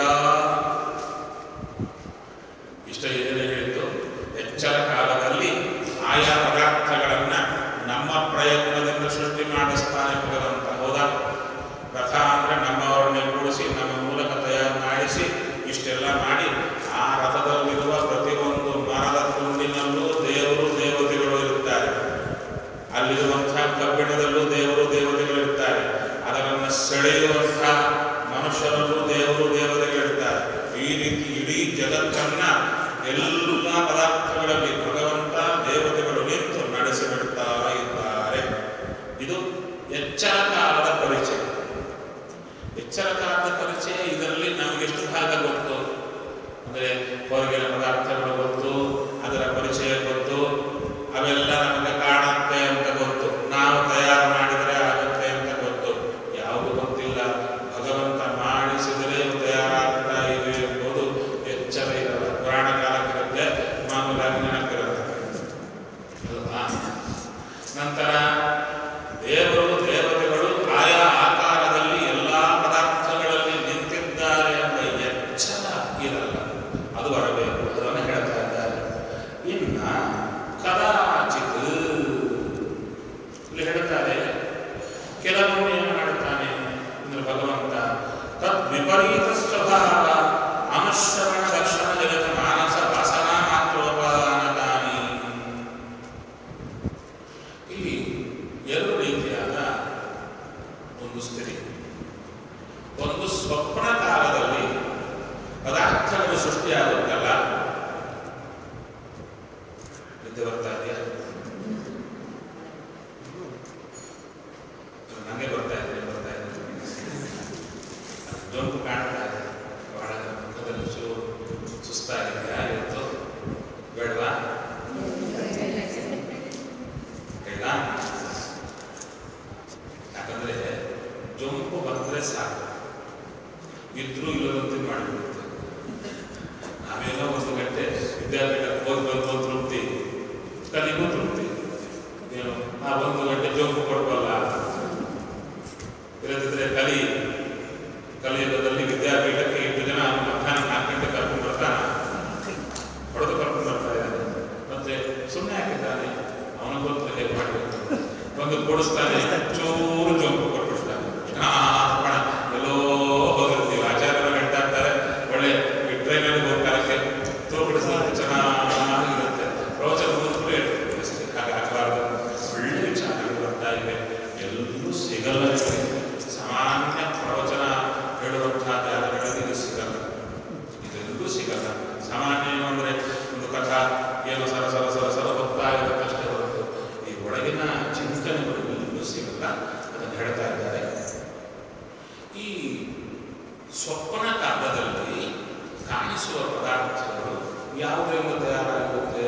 Speaker 1: ಇಷ್ಟ ಏನೇ ಹೇಳಿದ್ದು ಎಚ್ಚರ ಕಾಲದಲ್ಲಿ ಆಯಾ ಪದಾರ್ಥಗಳನ್ನ ನಮ್ಮ ಪ್ರಯತ್ನದಿಂದ ಸೃಷ್ಟಿ ಮಾಡಿಸ್ತಾನೆ ಭಗವಂತ ಹೌದಾ ರಥ ಅಂದ್ರೆ ನಮ್ಮವರನ್ನೇ ಕೂಡಿಸಿ ನಮ್ಮ ಮೂಲಕ ತಯಾರು ಮಾಡಿಸಿ ಇಷ್ಟೆಲ್ಲ ಮಾಡಿ ಆ ರಥದಲ್ಲಿರುವ ಪ್ರತಿಯೊಂದು ಮರದ ತುಂಡಿನಲ್ಲೂ ದೇವರು ದೇವತೆಗಳು ಇರುತ್ತಾರೆ ಅಲ್ಲಿರುವಂತಹ ಕಬ್ಬಿಣದಲ್ಲೂ ದೇವರು ದೇವತೆಗಳು ಇರ್ತಾರೆ ಅದನ್ನು ಸೆಳೆಯುವಂತಹ ಮನುಷ್ಯರಲ್ಲೂ ದೇವರು ದೇವತೆಗಳಿರ್ತಾರೆ ಈ ರೀತಿ ಇಡೀ ಜಗತ್ತನ್ನ ಎಲ್ಲ ಪದಾರ್ಥಗಳಲ್ಲಿ ಭಗವಂತ ದೇವತೆಗಳು ನಿಂತು ನಡೆಸಿಬಿಡ್ತಾ ಇದ್ದಾರೆ ಇದು ಎಚ್ಚರ ಕಾಲದ ಪರಿಚಯ ಎಚ್ಚರ ಕಾಲದ ಪರಿಚಯ ಇದರಲ್ಲಿ ನಮಗೆ ಎಷ್ಟು ಭಾಗ ಗೊತ್ತು ಅಂದರೆ ಹೊರಗಿನ ಪದಾರ್ಥಗಳು ಗೊತ್ತು ಅದರ ಪರಿಚಯ ಗೊತ್ತು ಅವೆಲ್ಲ ನಮಗೆ ಕಾಣುತ್ತೆ ಅಂತ ಗೊತ್ತು ನಾವು ತಯಾರು ಮಾಡಿದರೆ ಆಗುತ್ತೆ ಅಂತ ಗೊತ್ತು ಯಾವುದು ಗೊತ್ತಿಲ್ಲ ಭಗವಂತ ಮಾಡಿಸಿದರೆ ತಯಾರಾಗ್ತಾ ಇದೆ ಎಂಬುದು ಎಚ್ಚರ ಇರಲ್ಲ ಪುರಾಣ ಕಾಲಕ್ಕಿರುತ್ತೆ ಮಾಮೂಲಾಗಿ ನೆನಪಿರುತ್ತೆ ಅಲ್ವಾ? ನಂತರ ದೇವರು ದೇವತೆಗಳು ಆಯಾ ಆಕಾರದಲ್ಲಿ ಎಲ್ಲ ಪದಾರ್ಥಗಳಲ್ಲಿ ನಿಂತಿದ್ದಾರೆ ಎಂಬ ಎಚ್ಚರ ಇರಲ್ಲ ಅದು ಬರಬೇಕು ಇಲ್ಲಿ ಹೇಳ್ತಾರೆ ಕೆಲವೊಮ್ಮೆ ಏನು ಮಾಡುತ್ತಾನೆ ಅಂದ್ರೆ ಭಗವಂತ ತದ್ ವಿಪರೀತ ಸ್ವಭಾವ ಅನುಶ್ರವಣ ದರ್ಶನ ಜಗತ ಮಾನಸ ವಾಸನಾ ಮಾತ್ರೋಪಾದಾನಕಾನಿ ಇಲ್ಲಿ ಎರಡು ರೀತಿಯಾದ ಒಂದು ಸ್ಥಿತಿ ಒಂದು ಸ್ವಪ್ನ ಕಾಲದಲ್ಲಿ ಪದಾರ್ಥಗಳು ಸೃಷ್ಟಿಯಾಗುತ್ತಲ್ಲ ನಿದ್ದೆ ಬರ್ತಾ ಇದೆಯಾ ನನಗೆ ಬರ್ತಾ ಇದೆ ಬರ್ತಾ ಇದೆ ಜೊಂಪು ಕಾಣ್ತಾ ಇದೆ ಬಹಳ ಮುಖದಲ್ಲಿ ಚೂರು ಸುಸ್ತಾಗಿದೆಯಾ ಇವತ್ತು ಬೇಡವಾ ಇಲ್ಲ ಯಾಕಂದ್ರೆ ಜೊಂಪು ಬಂದ್ರೆ ಸಾಕು ಇದ್ರೂ ಇಲ್ಲದಂತೆ ಮಾಡಿಬಿಡುತ್ತೆ ನಾವೇನೋ ಒಂದು ಗಂಟೆ ವಿದ್ಯಾಪೀಠಕ್ಕೆ ಹೋಗಿ ಬಂದು ತೃಪ್ತಿ ಕಲಿಗೂ ತೃಪ್ತಿ ಏನು ಆ ಒಂದು ಗಂಟೆ ಜೋಗು ಕೊಡ್ಬಲ್ಲ ಇಲ್ಲದಿದ್ರೆ ಕಲಿ ಕಲಿಯುಗದಲ್ಲಿ ವಿದ್ಯಾಪೀಠಕ್ಕೆ ಎಂಟು ಜನ ಮಧ್ಯಾಹ್ನ ನಾಲ್ಕು ಗಂಟೆ ಕರ್ಕೊಂಡು ಬರ್ತಾನ ಹೊಡೆದು ಕರ್ಕೊಂಡು ಬರ್ತಾ ಇದ್ದಾನೆ ಮತ್ತೆ ಸುಮ್ಮನೆ ಹಾಕಿದ್ದಾನೆ ಅವನ ಗೊತ್ತು ಹೇಗೆ ಮಾಡಬೇಕು ಬಂದು ಕೊಡಿಸ್ತಾನೆ ಚೂರು ಜೋಗು ಕೊಟ್ಬಿಡ್ತಾನೆ ಆ, ಬಹಳ ಎಲ್ಲೋ ಹೋಗಿರ್ತೀವಿ ಆಚಾರ್ಯರು ಹೇಳ್ತಾರೆ ಒಳ್ಳೆ ಟ್ರೈನಲ್ಲಿ ಹೋಗ್ಕಾಲಕ್ಕೆ ತೋರ್ಪಡಿಸಲಿಕ್ಕೆ ಚೆನ್ನಾಗಿರುತ್ತೆ ಪ್ರವಚನ ಮುಗಿದ್ರು ಹೇಳ್ತೀವಿ ಅಷ್ಟೇ ಹಾಗೆ ಆಗಬಾರ್ದು ಒಳ್ಳೆ ವಿಚಾರಗಳು ಬರ್ತಾ ಇವೆ ಎಲ್ಲೂ ಸಿಗಲ್ಲ ನಿಮಗೆ. ಸಾಮಾನ್ಯ ಪ್ರವಚನ ಹೇಳುವಂತಹ ಜಾಗಗಳಲ್ಲಿ ಇದು ಸಿಗಲ್ಲ ಇದೆಲ್ಲೂ ಸಿಗಲ್ಲ ಸಾಮಾನ್ಯ ಏನು ಅಂದರೆ ಒಂದು ಕಥಾ ಏನೋ ಸರ ಸರ ಸರ ಸರ ಹೋಗ್ತಾ ಇರುತ್ತಷ್ಟೇ ಹೊರತು ಈ ಒಳಗಿನ ಚಿಂತನೆಗಳು ಎಲ್ಲೂ ಸಿಗಲ್ಲ ಅದನ್ನು ಹೇಳ್ತಾ ಇದ್ದಾರೆ ಈ ಸ್ವಪ್ನ ಕಾಲದಲ್ಲಿ ಕಾಣಿಸುವ ಪದಾರ್ಥಗಳು ಯಾವುದರಿಂದ ತಯಾರಾಗುತ್ತೆ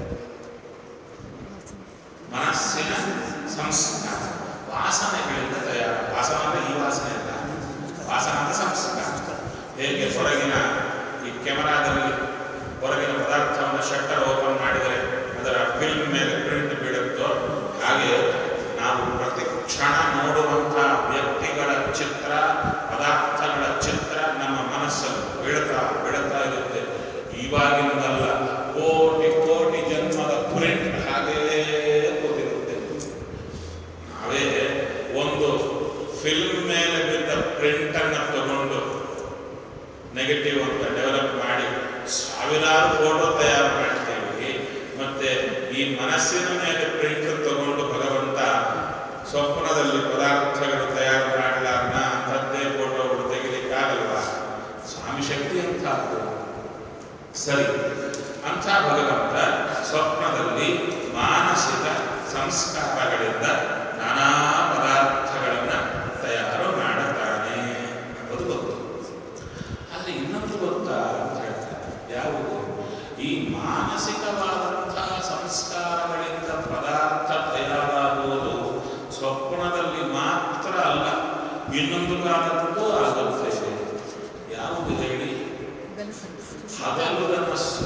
Speaker 1: ಮನಸ್ಸಿನ ಸಂಸ್ಕಾರ ವಾಸನೆಗಳಿಂದ ತಯಾರ ವಾಸನ ಅಂದ್ರೆ ಈ ವಾಸನೆ ಅಲ್ಲ ವಾಸನ ಅಂದ್ರೆ ಸಂಸ್ಕಾರ ಹೇಗೆ ಹೊರಗಿನ ಈ ಕೆಮರಾದಲ್ಲಿ ಹೊರಗಿನ ಪದಾರ್ಥವನ್ನು ಶಟ್ಟರ್ ಓಪನ್ ಮಾಡಿದರೆ ಅದರ ಫಿಲ್ಮ್ ಮೇಲೆ ಪ್ರಿಂಟ್ ಬೀಳುತ್ತೋ ಹಾಗೆ ನಾವು ಪ್ರತಿ ಕ್ಷಣ ನೋಡುವಂತಹ ವ್ಯಕ್ತಿಗಳ ಚಿತ್ರ ಪದಾರ್ಥಗಳ ಚಿತ್ರ ನಮ್ಮ ಮನಸ್ಸಲ್ಲಿ ಬೀಳ್ತಾ ಬೀಳ್ತಾ ಇರುತ್ತೆ ಇವಾಗಿನದಲ್ಲ ಕೋಟಿ ಕೋಟಿ ಜನ್ಮದ ಪ್ರಿಂಟ್ ಹಾಗೇ ಕೂತಿರುತ್ತೆ ನಾವೇ ಒಂದು ಫಿಲ್ಮ್ ಮೇಲೆ ಬಿದ್ದ ಪ್ರಿಂಟ್ ಅನ್ನು ತಗೊಂಡು ನೆಗೆಟಿವ್ ಅಂತ ಡೆವಲಪ್ ಮಾಡಿ ಸಾವಿರಾರು ಫೋಟೋ ತಯಾರು ಮಾಡ್ತೀವಿ ಮತ್ತೆ ಈ ಮನಸ್ಸಿನ ಮೇಲೆ ಪ್ರಿಂಟ್ ತಗೊಂಡು ಭಗವಂತ ಸ್ವಪ್ನದಲ್ಲಿ ಪದಾರ್ಥಗಳು ತಯಾರು ಮಾಡಲಾರ್ನ ಅಂಥದ್ದೇ ಫೋಟೋಗಳು ತೆಗಿಲಿಕ್ಕಾಗಲ್ವಾ ಸ್ವಾಮಿ ಶಕ್ತಿ ಅಂತ ಸರಿ ಅಂಥ ಭಗವಂತ ಸ್ವಪ್ನದಲ್ಲಿ ಮಾನಸಿಕ ಸಂಸ್ಕಾರಗಳಿಂದ ನಾನಾ ಪದಾರ್ಥಗಳನ್ನು ತಯಾರು ಮಾಡುತ್ತಾನೆ ಅನ್ನೋದು ಗೊತ್ತು ಆದರೆ ಇನ್ನೊಂದು ಗೊತ್ತಾ ಅಂತ ಹೇಳ್ತಾರೆ ಯಾವುದು ಈ ಮಾನಸಿಕವಾದಂತಹ ಸಂಸ್ಕಾರಗಳಿಂದ ಪದಾರ್ಥ ತಯಾರಾಗುವುದು ಸ್ವಪ್ನದಲ್ಲಿ ಮಾತ್ರ ಅಲ್ಲ ಇನ್ನೊಂದು ಕಾಲಕ್ಕೂ ಆಗುತ್ತೆ ಯಾವುದು ಹೇಳಿ ಹಗಲು ಕನಸು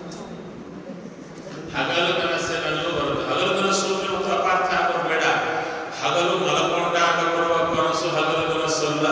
Speaker 1: ಹಗಲು ಕನಸಿನಲ್ಲೂ ಬರುತ್ತೆ ಹಗಲು ಕನಸು ಅಂದ್ರೆ ಒಂದು ಅಪಾರ್ಥ ಆಗೋದು ಬೇಡ ಹಗಲು ಮಲಕೊಂಡಾಗ ಬರುವ ಕನಸು ಹಗಲು ಕನಸು ಅಲ್ಲ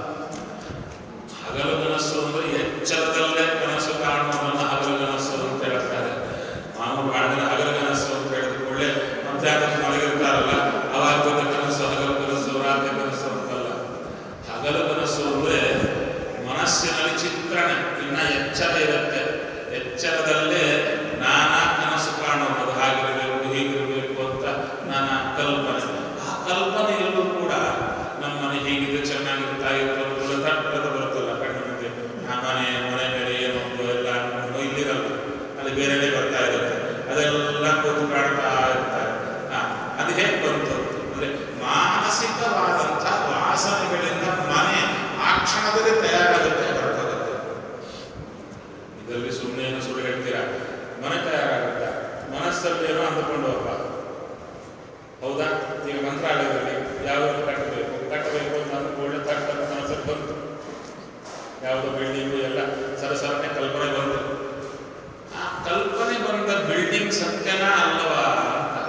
Speaker 1: ಹಗಲು ಕನಸು ಅಂದ್ರೆ ಎಚ್ಚರದಲ್ಲೇ ಕನಸು ಕಾಣುವುದನ್ನ ಹಗಲು ಕನಸು ಅಂತ ಹೇಳ್ತಾರೆ ಮಾಮೂಲು ಬಹಳ ದಿನ ಹಗಲು ಕನಸು ಅಂತ ಹೇಳಿದ ಕೂಡಲೇ ಮಧ್ಯಾಹ್ನಕ್ಕೆ ಮಲಗಿರ್ತಾರಲ್ಲ ಅವಾಗ ಬಂದ ಕನಸು ಹಗಲು ಕನಸು ರಾತ್ರಿ ಕನಸು ಅಂತಲ್ಲ ಹಗಲು ಕನಸು ಅಂದ್ರೆ ಮನಸ್ಸಿನಲ್ಲಿ ಚಿತ್ರಣ ಇನ್ನ ಎಚ್ಚರ ಇರುತ್ತೆ ಎಚ್ಚರದಲ್ಲೇ ನಾನಾ ಕನಸು ಕಾಣೋದು ಅದು ಹಾಗಿರಬೇಕು ಹೀಗಿರಬೇಕು ಅಂತ ನಾನಾ ಕಲ್ಪನೆ ಆ ಕಲ್ಪನೆಯಲ್ಲೂ ಕೂಡ ನಮ್ಮನೆ ಹೀಗಿದೆ ಚೆನ್ನಾಗಿರ್ತಾ ಇತ್ತು ಅನ್ನೋದು ತಟ್ಟದ ಬರುತ್ತಲ್ಲ ಕಣ್ಣು ಮುಂದೆ ಆ ಮನೆ ಮನೆ ಮೇಲೆ ಏನೋ ಒಂದು ಎಲ್ಲ ಅನ್ಕೊಂಡು ಇಲ್ಲಿರಲ್ಲ ಅಲ್ಲಿ ಬೇರೆನೆ ಬರ್ತಾ ಇರುತ್ತೆ ಅದೆಲ್ಲ ಕೂತು ಕಾಡ್ತಾ ಇರ್ತಾರೆ ಹಾ, ಅದು ಹೇಗೆ ಬಂತು ಅಂದ್ರೆ ಮಾನಸಿಕವಾದಂಥ ವಾಸನೆಗಳಿಂದ ಮನೆ ಆ ಕ್ಷಣದಲ್ಲಿ ತಯಾರಾಗುತ್ತೆ ಹೊರಟೋಗುತ್ತೆ ಇದರಲ್ಲಿ ಸುಮ್ಮನೆ ಏನೋ ಸುಳ್ಳು ಹೇಳ್ತೀರಾ ಮನೆ ತಯಾರಾಗುತ್ತಾ ಮನಸ್ಸಲ್ಲಿ ಏನೋ ಅಂದುಕೊಂಡು ಹೋಗ ಹೌದಾ ಈಗ ಮಂತ್ರಾಲಯದಲ್ಲಿ ಯಾವ್ದು ಕಟ್ಟಬೇಕು ಕಟ್ಟಬೇಕು ಅಂತ ಅಂದ್ಕೊಳ್ಳೆ ತಕ್ಕ ಮನಸ್ಸಲ್ಲಿ ಬಂತು ಯಾವುದೋ ಬಿಲ್ಡಿಂಗು ಎಲ್ಲ ಸರಸರನೆ ಕಲ್ಪನೆ ಬಂತು ಆ ಕಲ್ಪನೆ ಬಂದ ಬಿಲ್ಡಿಂಗ್ ಸತ್ಯನ ಅಲ್ಲವಾ ಅಂತ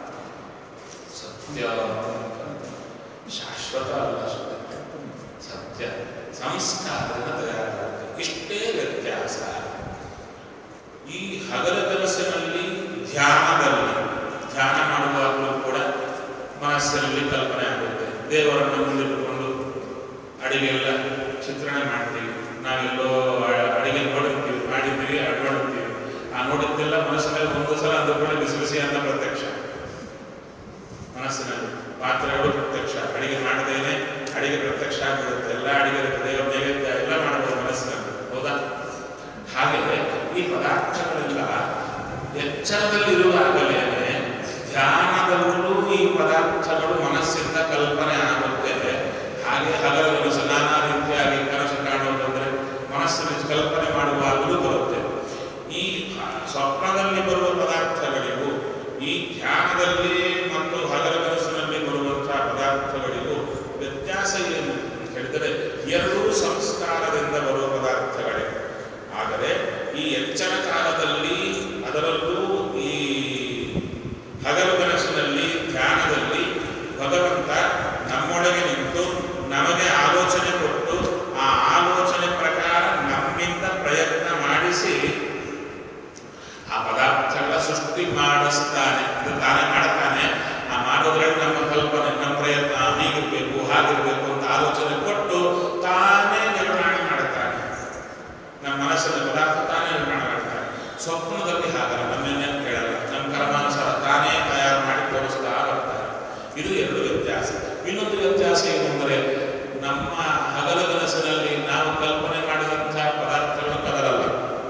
Speaker 1: ಸತ್ಯ ಶಾಶ್ವತ ಅಲ್ಲ ಅಷ್ಟೇ ಸತ್ಯ ಸಂಸ್ಕಾರದಿಂದ ತಯಾರಾಗುತ್ತೆ ಇಷ್ಟೇ ವ್ಯತ್ಯಾಸ ಈ ಹಗಲ ಕನಸಿನಲ್ಲಿ ಧ್ಯಾನದಲ್ಲಿ ಧ್ಯಾನ ಮಾಡುವಾಗಲೂ ಕೂಡ ಮನಸ್ಸು ಮನಸ್ಸಿನಲ್ಲಿ ಕಲ್ಪನೆ ಆಗುತ್ತೆ ದೇವರನ್ನು ಮುಂದಿಟ್ಟುಕೊಂಡು ಅಡಿಗೆ ಎಲ್ಲ ಚಿತ್ರಣೆ ಮಾಡ್ತೀವಿ ನಾವೆಲ್ಲೋ ಅ- ಅಡಿಗೆ ನೋಡಿರ್ತೀವಿ ಮಾಡಿರ್ತೀವಿ ಅಡ್ವಾಡಿರ್ತೀವಿ ಆ ನೋಡಿದ್ದೆಲ್ಲ ಮನಸ್ಸಿನಲ್ಲಿ ಒಂದು ಸಲ ಅಂದುಕೊಳ್ಳಿ ಬಿಸಿ ಬಿಸಿ ಅಂತ ಪ್ರತ್ಯಕ್ಷ ಮನಸ್ಸಿನಲ್ಲಿ ಪಾತ್ರೆಗಳು ಪ್ರತ್ಯಕ್ಷ ಅಡಿಗೆ ಮಾಡದೇನೆ ಅಡಿಗೆ ಪ್ರತ್ಯಕ್ಷ ಆಗ್ಬಿಡುತ್ತೆ ಎಲ್ಲ ಅಡಿಗೆ ದೇವರ ನೈವೇದ್ಯ ಎಲ್ಲ ಮಾಡಬಹುದು ಮನಸ್ಸಿನಲ್ಲಿ ಹೌದಾ ಹಾಗೆ ಈ ಪದಾರ್ಥಗಳೆಲ್ಲ ಎಚ್ಚರದಲ್ಲಿರುವಾಗಲೇ ಧ್ಯಾನದಲ್ಲೂ ಈ ಪದಾರ್ಥಗಳು ಮನಸ್ಸಿಂದ ಕಲ್ಪನೆ ಆಗುತ್ತೆ ಹಾಗೆ ಹಗಲು ನಾನಾ ರೀತಿಯಾಗಿ ಕನಸು ಕಾಣುವುದಂದ್ರೆ ಮನಸ್ಸಿನಲ್ಲಿ ಕಲ್ಪನೆ ಮಾಡುವಾಗಲೂ ಬರುತ್ತೆ ಈ ಸ್ವಪ್ನದಲ್ಲಿ ಬರುವ ಪದಾರ್ಥಗಳಿಗೂ ಈ ಧ್ಯಾನದಲ್ಲಿ ಮತ್ತು ಹಗಲ ಕನಸಿನಲ್ಲಿ ಬರುವಂತಹ ಪದಾರ್ಥಗಳಿಗೂ ವ್ಯತ್ಯಾಸ ಏನು ಅಂತ ಹೇಳಿದರೆ ಎರಡೂ ಸಂಸ್ಕಾರದಿಂದ ಬರುವ ಪದಾರ್ಥಗಳೇ ಆದರೆ ಈ ಎಚ್ಚರ ಕಾಲದಲ್ಲಿ ಅದರಲ್ಲೂ ಈ ಹಗಲು ಕನಸಿನಲ್ಲಿ ಧ್ಯಾನದಲ್ಲಿ ಭಗವಂತ ನಮ್ಮೊಳಗೆ ನಿಂತು ನಮಗೆ ಆಲೋಚನೆ ಕೊಟ್ಟು ಆ ಆಲೋಚನೆ ಪ್ರಕಾರ ನಮ್ಮಿಂದ ಪ್ರಯತ್ನ ಮಾಡಿಸಿ ಆ ಪದಾರ್ಥಗಳ ಸೃಷ್ಟಿ ಮಾಡಿಸ್ತಾನೆ ಇದು ತಾನೇ ಮಾಡ್ತಾನೆ ಆ ಮಾಡೋದ್ರಲ್ಲಿ ನಮ್ಮ ಕಲ್ಪನೆ ನಮ್ಮ ಪ್ರಯತ್ನ ಹೀಗಿರ್ಬೇಕು ಹಾಗಿರ್ಬೇಕು ಅಂತ ಆಲೋಚನೆ ಕೊಟ್ಟು ತಾನೇ ನಿರ್ಮಾಣ ಮಾಡ್ತಾನೆ ನಮ್ಮ ಮನಸ್ಸಿನ ಪದಾರ್ಥ ತಾನೇ ನಿರ್ಮಾಣ ಮಾಡ್ತಾನೆ ಸ್ವಪ್ನದಲ್ಲಿ ಹಾಗಲ್ಲ ನಮ್ಮನ್ನೇನು ಕೇಳಲ್ಲ ನಮ್ಮ ಕರ್ಮಾನುಸಾರ ತಾನೇ ತಯಾರು ಮಾಡಿ ತೋರಿಸ್ತಾ ಬರ್ತಾರೆ ಇದು ಎರಡು ವ್ಯತ್ಯಾಸ ಇನ್ನೊಂದು ವ್ಯತ್ಯಾಸ ಏನು ಅಂದರೆ ನಮ್ಮ ಹಗಲ ಕನಸಿನಲ್ಲಿ ನಾವು ಕಲ್ಪನೆ ಮಾಡಿದಂತಹ ಪದಾರ್ಥಗಳು ಕದರಲ್ಲ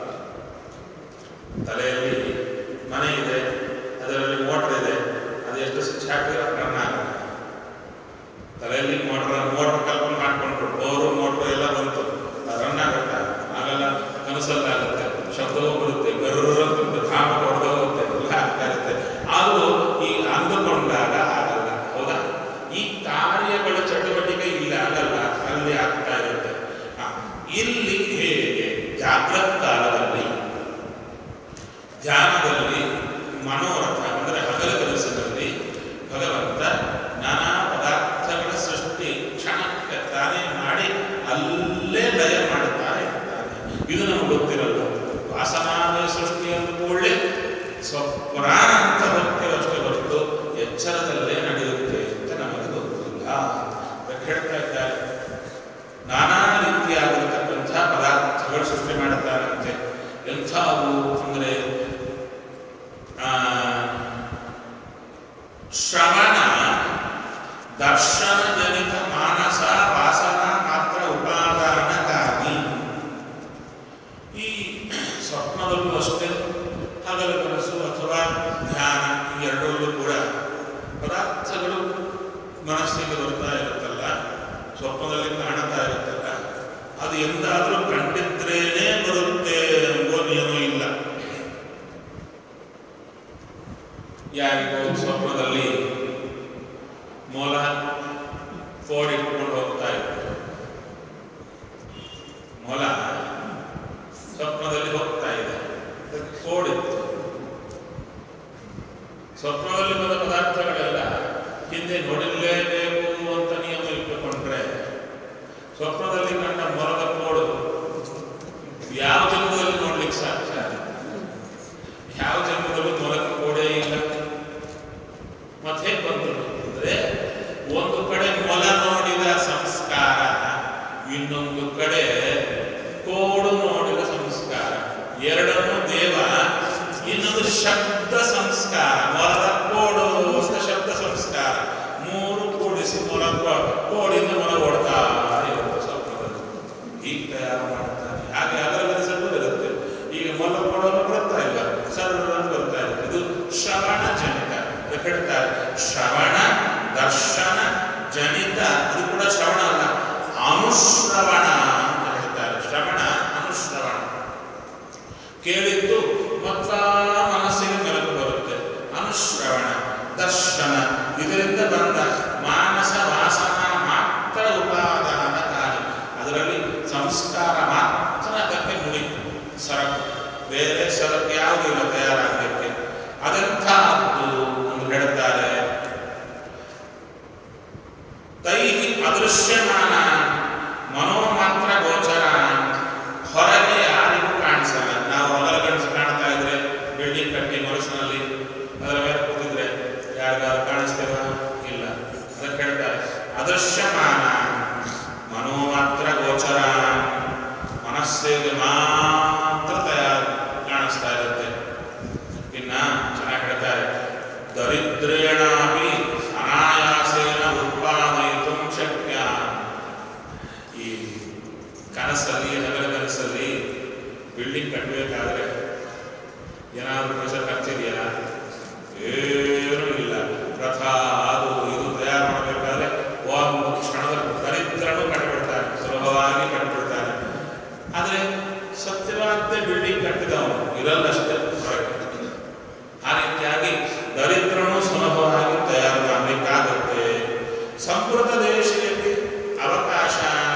Speaker 1: ತಲೆಯಲ್ಲಿ ಮನೆ ಇದೆ ಅದರಲ್ಲಿ ಮೋಟರ್ ಇದೆ ಅದು ಎಷ್ಟು ಸ್ವಿಚ್ ಹಾಕಿದ್ರೆ ರನ್ ಆಗಲ್ಲ ತಲೆಯಲ್ಲಿ ಮೋಟರ್ ಮೋಟರ್ ಕಲ್ಪನೆ ಮಾಡ್ಕೊಂಡ್ರು ಬೋರು ಮೋಟ್ರು ಎಲ್ಲ ಬಂತು ರನ್ ಆಗುತ್ತೆ ಆಗಲ್ಲ ಕನಸಲ್ಲಾಗುತ್ತೆ ಶಬ್ದವೂ ಬರುತ್ತೆ ಗರ್ರಂತ ಧಾಮ ಹೊಡೆದು ಹೋಗುತ್ತೆ ಎಲ್ಲ ಆಗ್ತಾ ಇರುತ್ತೆ ಅದು ಈ ಅಂದುಕೊಂಡಾಗ ಆಗಲ್ಲ ಹೌದಾ ಈ ಕಾರ್ಯಗಳ ಚಟುವಟಿಕೆ ಇಲ್ಲಿ ಆಗಲ್ಲ ಅಲ್ಲಿ ಆಗ್ತಾ ಇರುತ್ತೆ ಆ, ಇಲ್ಲಿ ಹೇಗೆ ಜಾಗೃತ ಕಾಲದಲ್ಲಿ ಧ್ಯಾನದಲ್ಲಿ ಮನೋರಥ ಅಂದರೆ ಹಗಲ ಕನಸಿನಲ್ಲಿ ಭಗವಂತ ನಾನಾ ಪದಾರ್ಥಗಳ ಸೃಷ್ಟಿ ಕ್ಷಣಕ್ಕೆ ತಾನೇ ಮಾಡಿ ಅಲ್ಲೇ ಲಯ ಮಾಡುತ್ತಾ ಇರ್ತಾನೆ ಇದು ನಮಗೆ ಗೊತ್ತಿರಲ್ಲ ವಾಸನಾಮಯ ಸೃಷ್ಟಿ ಅಂದುಕೊಳ್ಳಿ ಸ್ವಪ್ರಾಣ ಅಂತ ಹೋಗ್ತೇವೆ ಅಷ್ಟೇ ಹೊರತು ಎಚ್ಚರದಲ್ಲೇ ನಡೆಯುತ್ತೆ ಅಂತ ನಮಗೆ ಗೊತ್ತಿಲ್ಲ ಅದಕ್ಕೆ ಹೇಳ್ತಾ ಇದ್ದಾರೆ ನಾನಾ ರೀತಿಯಾಗಿರತಕ್ಕಂಥ ಪದಾರ್ಥಗಳು ಸೃಷ್ಟಿ ಮಾಡುತ್ತಾರಂತೆ ಎಂಥವು ಅಂದರೆ ಆ, ಶ್ರವಣ ದರ್ಶನ ಜನಿತ ಮಾನಸ ವಾಸನ ಮಾತ್ರ ಉಪಾದಾನಕ್ಕಾಗಿ ಈ ಸ್ವಪ್ನದಲ್ಲೂ ಅಷ್ಟೇ ಹಗಲ ಕನಸು ಅಥವಾ ಧ್ಯಾನ ಈ ಎರಡರಲ್ಲೂ ಕೂಡ ಪದಾರ್ಥಗಳು ಮನಸ್ಸಿಗೆ ಬರ್ತಾ ಇರುತ್ತಲ್ಲ ಸ್ವಪ್ನದಲ್ಲಿ ಕಾಣುತ್ತಾ ಇರುತ್ತಲ್ಲ ಅದು ಎಂದಾದರೂ ಕಂಡಿದ್ರೇನೆ ಬರುತ್ತೆ ಎಂಬ ನಿಯಮ ಇಲ್ಲ ಯಾರಿಗೋ ಸ್ವಪ್ನದಲ್ಲಿ ಮೊಲ ಕೋಡಿಟ್ಕೊಂಡು ಹೋಗ್ತಾ ಇತ್ತು ಮೊಲ ಸ್ವಪ್ನದಲ್ಲಿ ಹೋಗ್ತಾ ಇದೆ ಅದಕ್ಕೆ ಕೋಡಿತ್ತು ಸ್ವಪ್ನದಲ್ಲಿ ಬಂದ ಪದಾರ್ಥಗಳೆಲ್ಲ ಹಿಂದೆ ನೋಡಿರಲೇಬೇಕು ಅಂತ ನಿಯಮ ಇಟ್ಟುಕೊಂಡ್ರೆ ಸ್ವಪ್ನದಲ್ಲಿ ಕಂಡ ಮೊಲದ ಕೋಡು ಯಾವ ಜನ್ಮದಲ್ಲಿ ನೋಡ್ಲಿಕ್ಕೆ ಸಾಧ್ಯ ಯಾವ ಜನ್ಮದಲ್ಲೂ ಮೊಲದ ಕೋಡೇ ಇಲ್ಲ ಮತ್ತೆ ಹೇಗೆ ಬಂತು ಅಂದ್ರೆ ಒಂದು ಕಡೆ ಮೊಲ ನೋಡಿದ ಸಂಸ್ಕಾರ ಇನ್ನೊಂದು ಕಡೆ ಕೋಡು ನೋಡಿದ ಸಂಸ್ಕಾರ ಎರಡನ್ನೂ ದೇವ ಇನ್ನೊಂದು ಶಬ್ದ ಸಂಸ್ಕಾರ ಮೊಲದ ಕೋಡು ಅಂತ ಶಬ್ದ ಸಂಸ್ಕಾರ ಮೂರು ಕೂಡಿಸಿ ಮೊಲ ಕೋ- ಕೋಡಿಂದ ಮೊಲ ಓಡ್ತಾ ಇರುತ್ತೆ ಸ್ವಪ್ನದಲ್ಲಿ ಹೀಗೆ ತಯಾರು ಮಾಡ್ತಾನೆ ಹಾಗೆ ಅದರ ಕನಸಲ್ಲೂ ಇರುತ್ತೆ ಈಗ ಮೊಲ ಕೊಡೋನು ಬರ್ತಾ ಇಲ್ಲ ಸರ್ವ ಬರ್ತಾ ಇರುತ್ತೆ ಇದು ಶ್ರವಣ ಜನಿತ ಅದಕ್ಕೆ ಹೇಳ್ತಾರೆ ಶ್ರವಣ ದರ್ಶನ ಜನಿತ ಅದು ಕೂಡ ಶ್ರವಣ ಅಲ್ಲ ಅನುಶ್ರವಣ ಅಂತ ಹೇಳ್ತಾರೆ ಶ್ರವಣ ಅನುಶ್ರವಣ ಕೇಳಿದ್ದು ಮತ್ತ ಮನಸ್ಸಿಗೆ ಮೆಲುಕು ಬರುತ್ತೆ ಅನುಶ್ರವಣ ದರ್ಶನ ಇದರಿಂದ ಬಂದ ಮಾನಸ ವಾಸನ ಮಾತ್ರ ಉಪಾದಾನ ಕಾಲ ಅದರಲ್ಲಿ ಸಂಸ್ಕಾರ ಮಾತ್ರ ಅದಕ್ಕೆ ಮುಡಿ ಸರಕು ಬೇರೆ ಸರಕು ಯಾವುದಿಲ್ಲ ತಯಾರಾಗಲಿಕ್ಕೆ ಅದೆಂಥದ್ದು ಎಂದು ಹೇಳ್ತಾರೆ ತೈಹಿ ಅದೃಶ್ಯಮಾನ ಮನೋಮಾತ್ರ ಗೋಚರ ಹೊರಗೆ ಯಾರಿಗೂ ಕಾಣಿಸಲ್ಲ ನಾವು ಹೊರ ಕನಸು ಕಾಣ್ತಾ ಇದ್ರೆ ಬಿಲ್ಡಿಂಗ್ ಕಟ್ಟಿ ಮನಸ್ಸಿನಲ್ಲಿ ಅದರ ಮೇಲೆ ಕೂತಿದ್ರೆ ಯಾರಿಗಾದ್ರು ಕಾಣಿಸ್ತೇವ ಇಲ್ಲ ಅದೃಶ್ಯಮಾನ ಮನೋ ಮಾತ್ರ ಗೋಚರ ಮನಸ್ಸಿಗೆ ಮಾತ್ರ ತಯಾರು ಕಾಣಿಸ್ತಾ ಇರುತ್ತೆ ಇನ್ನ ಚೆನ್ನಾಗಿ ಹೇಳ್ತಾರೆ ದರಿದ್ರೇಣಾಪಿ ಅನಾಯಾಸೇನ ಉತ್ಪಾದಯಿತು ಶಕ್ಯ ಈ ಕನಸಲ್ಲಿ ಹಗಲ ಕನಸಲ್ಲಿ ಬಿಲ್ಡಿಂಗ್ ಕಟ್ಟಬೇಕಾದ್ರೆ ಏನಾದರೂ ಪೈಸೆ ಖರ್ಚಿದೆಯಾ ಏನೂ ಇಲ್ಲ ರಥ ಅದು ಇದು ತಯಾರು ಮಾಡಬೇಕಾದ್ರೆ ಒಂದು ಕ್ಷಣದಲ್ಲಿ ದರಿದ್ರನು ಕಟ್ಟಿಬಿಡ್ತಾನೆ ಸುಲಭವಾಗಿ ಕಟ್ಟಿಬಿಡ್ತಾನೆ ಆದರೆ ಸತ್ಯವಾದ ಬಿಲ್ಡಿಂಗ್ ಕಟ್ಟಿದವನು ಇರಲ್ಲಷ್ಟೇ ಹೊರಗೆ ಆ ರೀತಿಯಾಗಿ ದರಿದ್ರನು ಸುಲಭವಾಗಿ ತಯಾರು ಮಾಡಲಿಕ್ಕಾಗುತ್ತೆ ಸಂಸ್ಕೃತ ದೇಶದಲ್ಲಿ ಅವಕಾಶ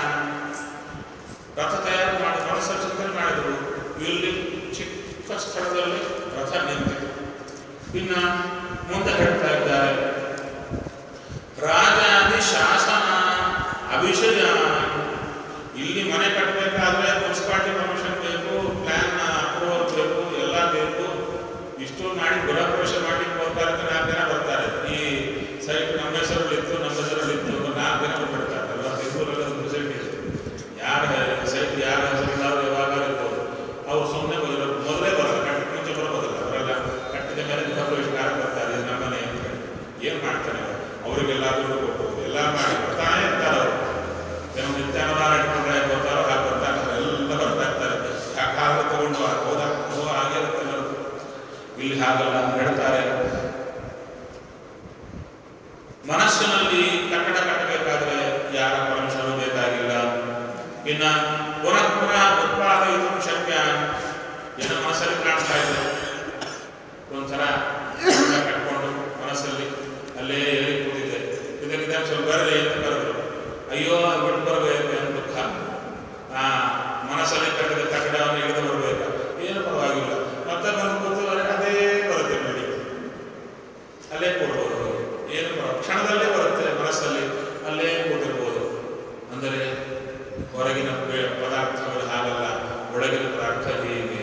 Speaker 1: ರಥ ತಯಾರು ಮಾಡಿ ಮನಸ್ಸು ಚಿಂತನೆ ಮಾಡಿದರು ಇಲ್ಲಿ ಚಿಕ್ಕ ಸ್ಥಳದಲ್ಲಿ ರಥ ನಿಂತಿತು ಇನ್ನ ಮುಂದೆ ಹೇಳ್ತಾ ಇದ್ದಾರೆ ರಾಜಾದಿ ಶಾಸನ ಅಭಿಷಯ ಇಲ್ಲಿ ಮನೆ ಕಟ್ಟಬೇಕಾದ್ರೆ ಮುನ್ಸಿಪಾಲಿಟಿ ಪರ್ಮಿಷನ್ ಬೇಕು ಪ್ಲಾನ್ ಅಪ್ರೂವಲ್ ಬೇಕು ಎಲ್ಲ ಬೇಕು ಇಷ್ಟು ಮಾಡಿ ಗೃಹಪ್ರವೇಶ ಮಾಡ್ಲಿಕ್ಕೆ ಹೋಗ್ತಾರೆ ನಾಲ್ಕು ಜನ ಬರ್ತಾರೆ ಈ ಸೈಟ್ ನಮ್ಮ ಹೆಸರಲ್ಲಿತ್ತು ನಮ್ಮ ಹೆಸರಲ್ಲಿತ್ತು ಒಂದು ನಾಲ್ಕು ಜನ ಬಂದ್ಬಿಡ್ತಾರೆ ಎಲ್ಲ ಬೆಂಗಳೂರಲ್ಲಿ ಒಂದು ಫೆಸಿಲಿಟಿ ಇದೆ ಯಾರ ಸೈಟ್ ಯಾರ ಹೆಸರಿಲ್ಲವ್ರು ಯಾವಾಗ ಇರ್ಬೋದು ಅವ್ರು ಸುಮ್ಮನೆ ಬರೋದು ಮೊದಲೇ ಬರೋದು ಕಟ್ಟಿದ ಮುಂಚೆ ಬರೋದಿಲ್ಲ ಅವರೆಲ್ಲ ಕಟ್ಟಿದ ಮೇಲೆ ಗೃಹಪ್ರವೇಶಕಾರ ಬರ್ತಾರೆ ಇದು ನಮ್ಮನೆ ಅಂತ ಹೇಳಿ ಏನು ಮಾಡ್ತಾರೆ ಅವರಿಗೆಲ್ಲ ದುಡ್ಡು ಕೊಟ್ಟು ಎಲ್ಲ ಮಾಡಿ ಬರ್ತಾನೆ ಇರ್ತಾರೆ ಅವರು ಏನೋ ನಿತ್ಯಾನುದಾನ ಇಟ್ಕೊಂಡ್ರೆ ಬರ್ತಾರೋ ಹಾಗೆ ಬರ್ತಾ ಇರ್ತಾರೆ ಎಲ್ಲ ಬರ್ತಾ ಇರ್ತಾರೆ ಯಾಕಾದ್ರೆ ತಗೊಂಡು ಹೋದ ಹೋ ಆಗಿರುತ್ತೆ ಅನ್ನೋದು ಇಲ್ಲಿ ಹಾಗಲ್ಲ ಹೇಳ್ತಾರೆ ಮನಸ್ಸಿನಲ್ಲಿ ಕಟ್ಟಡ ಕಟ್ಟಬೇಕಾದ್ರೆ ಯಾರ ಪರ್ಮಿಷನ್ ಬೇಕಾಗಿಲ್ಲ ಇನ್ನ ಪುನಃ ಪುನಃ ಉತ್ಪಾದಯಿತು ಶಕ್ಯ ಏನೋ ಮನಸ್ಸಲ್ಲಿ ಕಾಣಿಸ್ತಾ ಇದೆ ಒಂಥರ ಕಟ್ಟಡ ಕಟ್ಕೊಂಡು ಮನಸ್ಸಲ್ಲಿ ಅಲ್ಲೇ ಏರಿ ಕೂತಿದ್ದೆ ಇದಕ್ಕಿದ್ದ ಸ್ವಲ್ಪ ಬರಲಿ ಅಂತ ಕರೆದ್ರು ಅಯ್ಯೋ ಅದು ಬಿಟ್ಟು ಬರಬೇಕು ಅಂತ ದುಃಖ ಆ ಮನಸ್ಸಲ್ಲಿ ಕಟ್ಟಿದ ಕಟ್ಟಡವನ್ನು ಹಿಡಿದು ಬರಬೇಕು ಏನು ಪರವಾಗಿಲ್ಲ ಮತ್ತೆ ಬಂದು ಕೂತಿದ್ರೆ ಅದೇ ಬರುತ್ತೆ ನೋಡಿ ಅಲ್ಲೇ ಕೂಡ್ಬೋದು ಏನು ಬರ ಕ್ಷಣದಲ್ಲೇ ಬರುತ್ತೆ ಮನಸ್ಸಲ್ಲಿ ಅಲ್ಲೇ ಕೂತಿರ್ಬೋದು ಅಂದರೆ ಹೊರಗಿನ ಪೆ- ಪದಾರ್ಥಗಳು ಹಾಗಲ್ಲ ಒಳಗಿನ ಪದಾರ್ಥ ಹೀಗೆ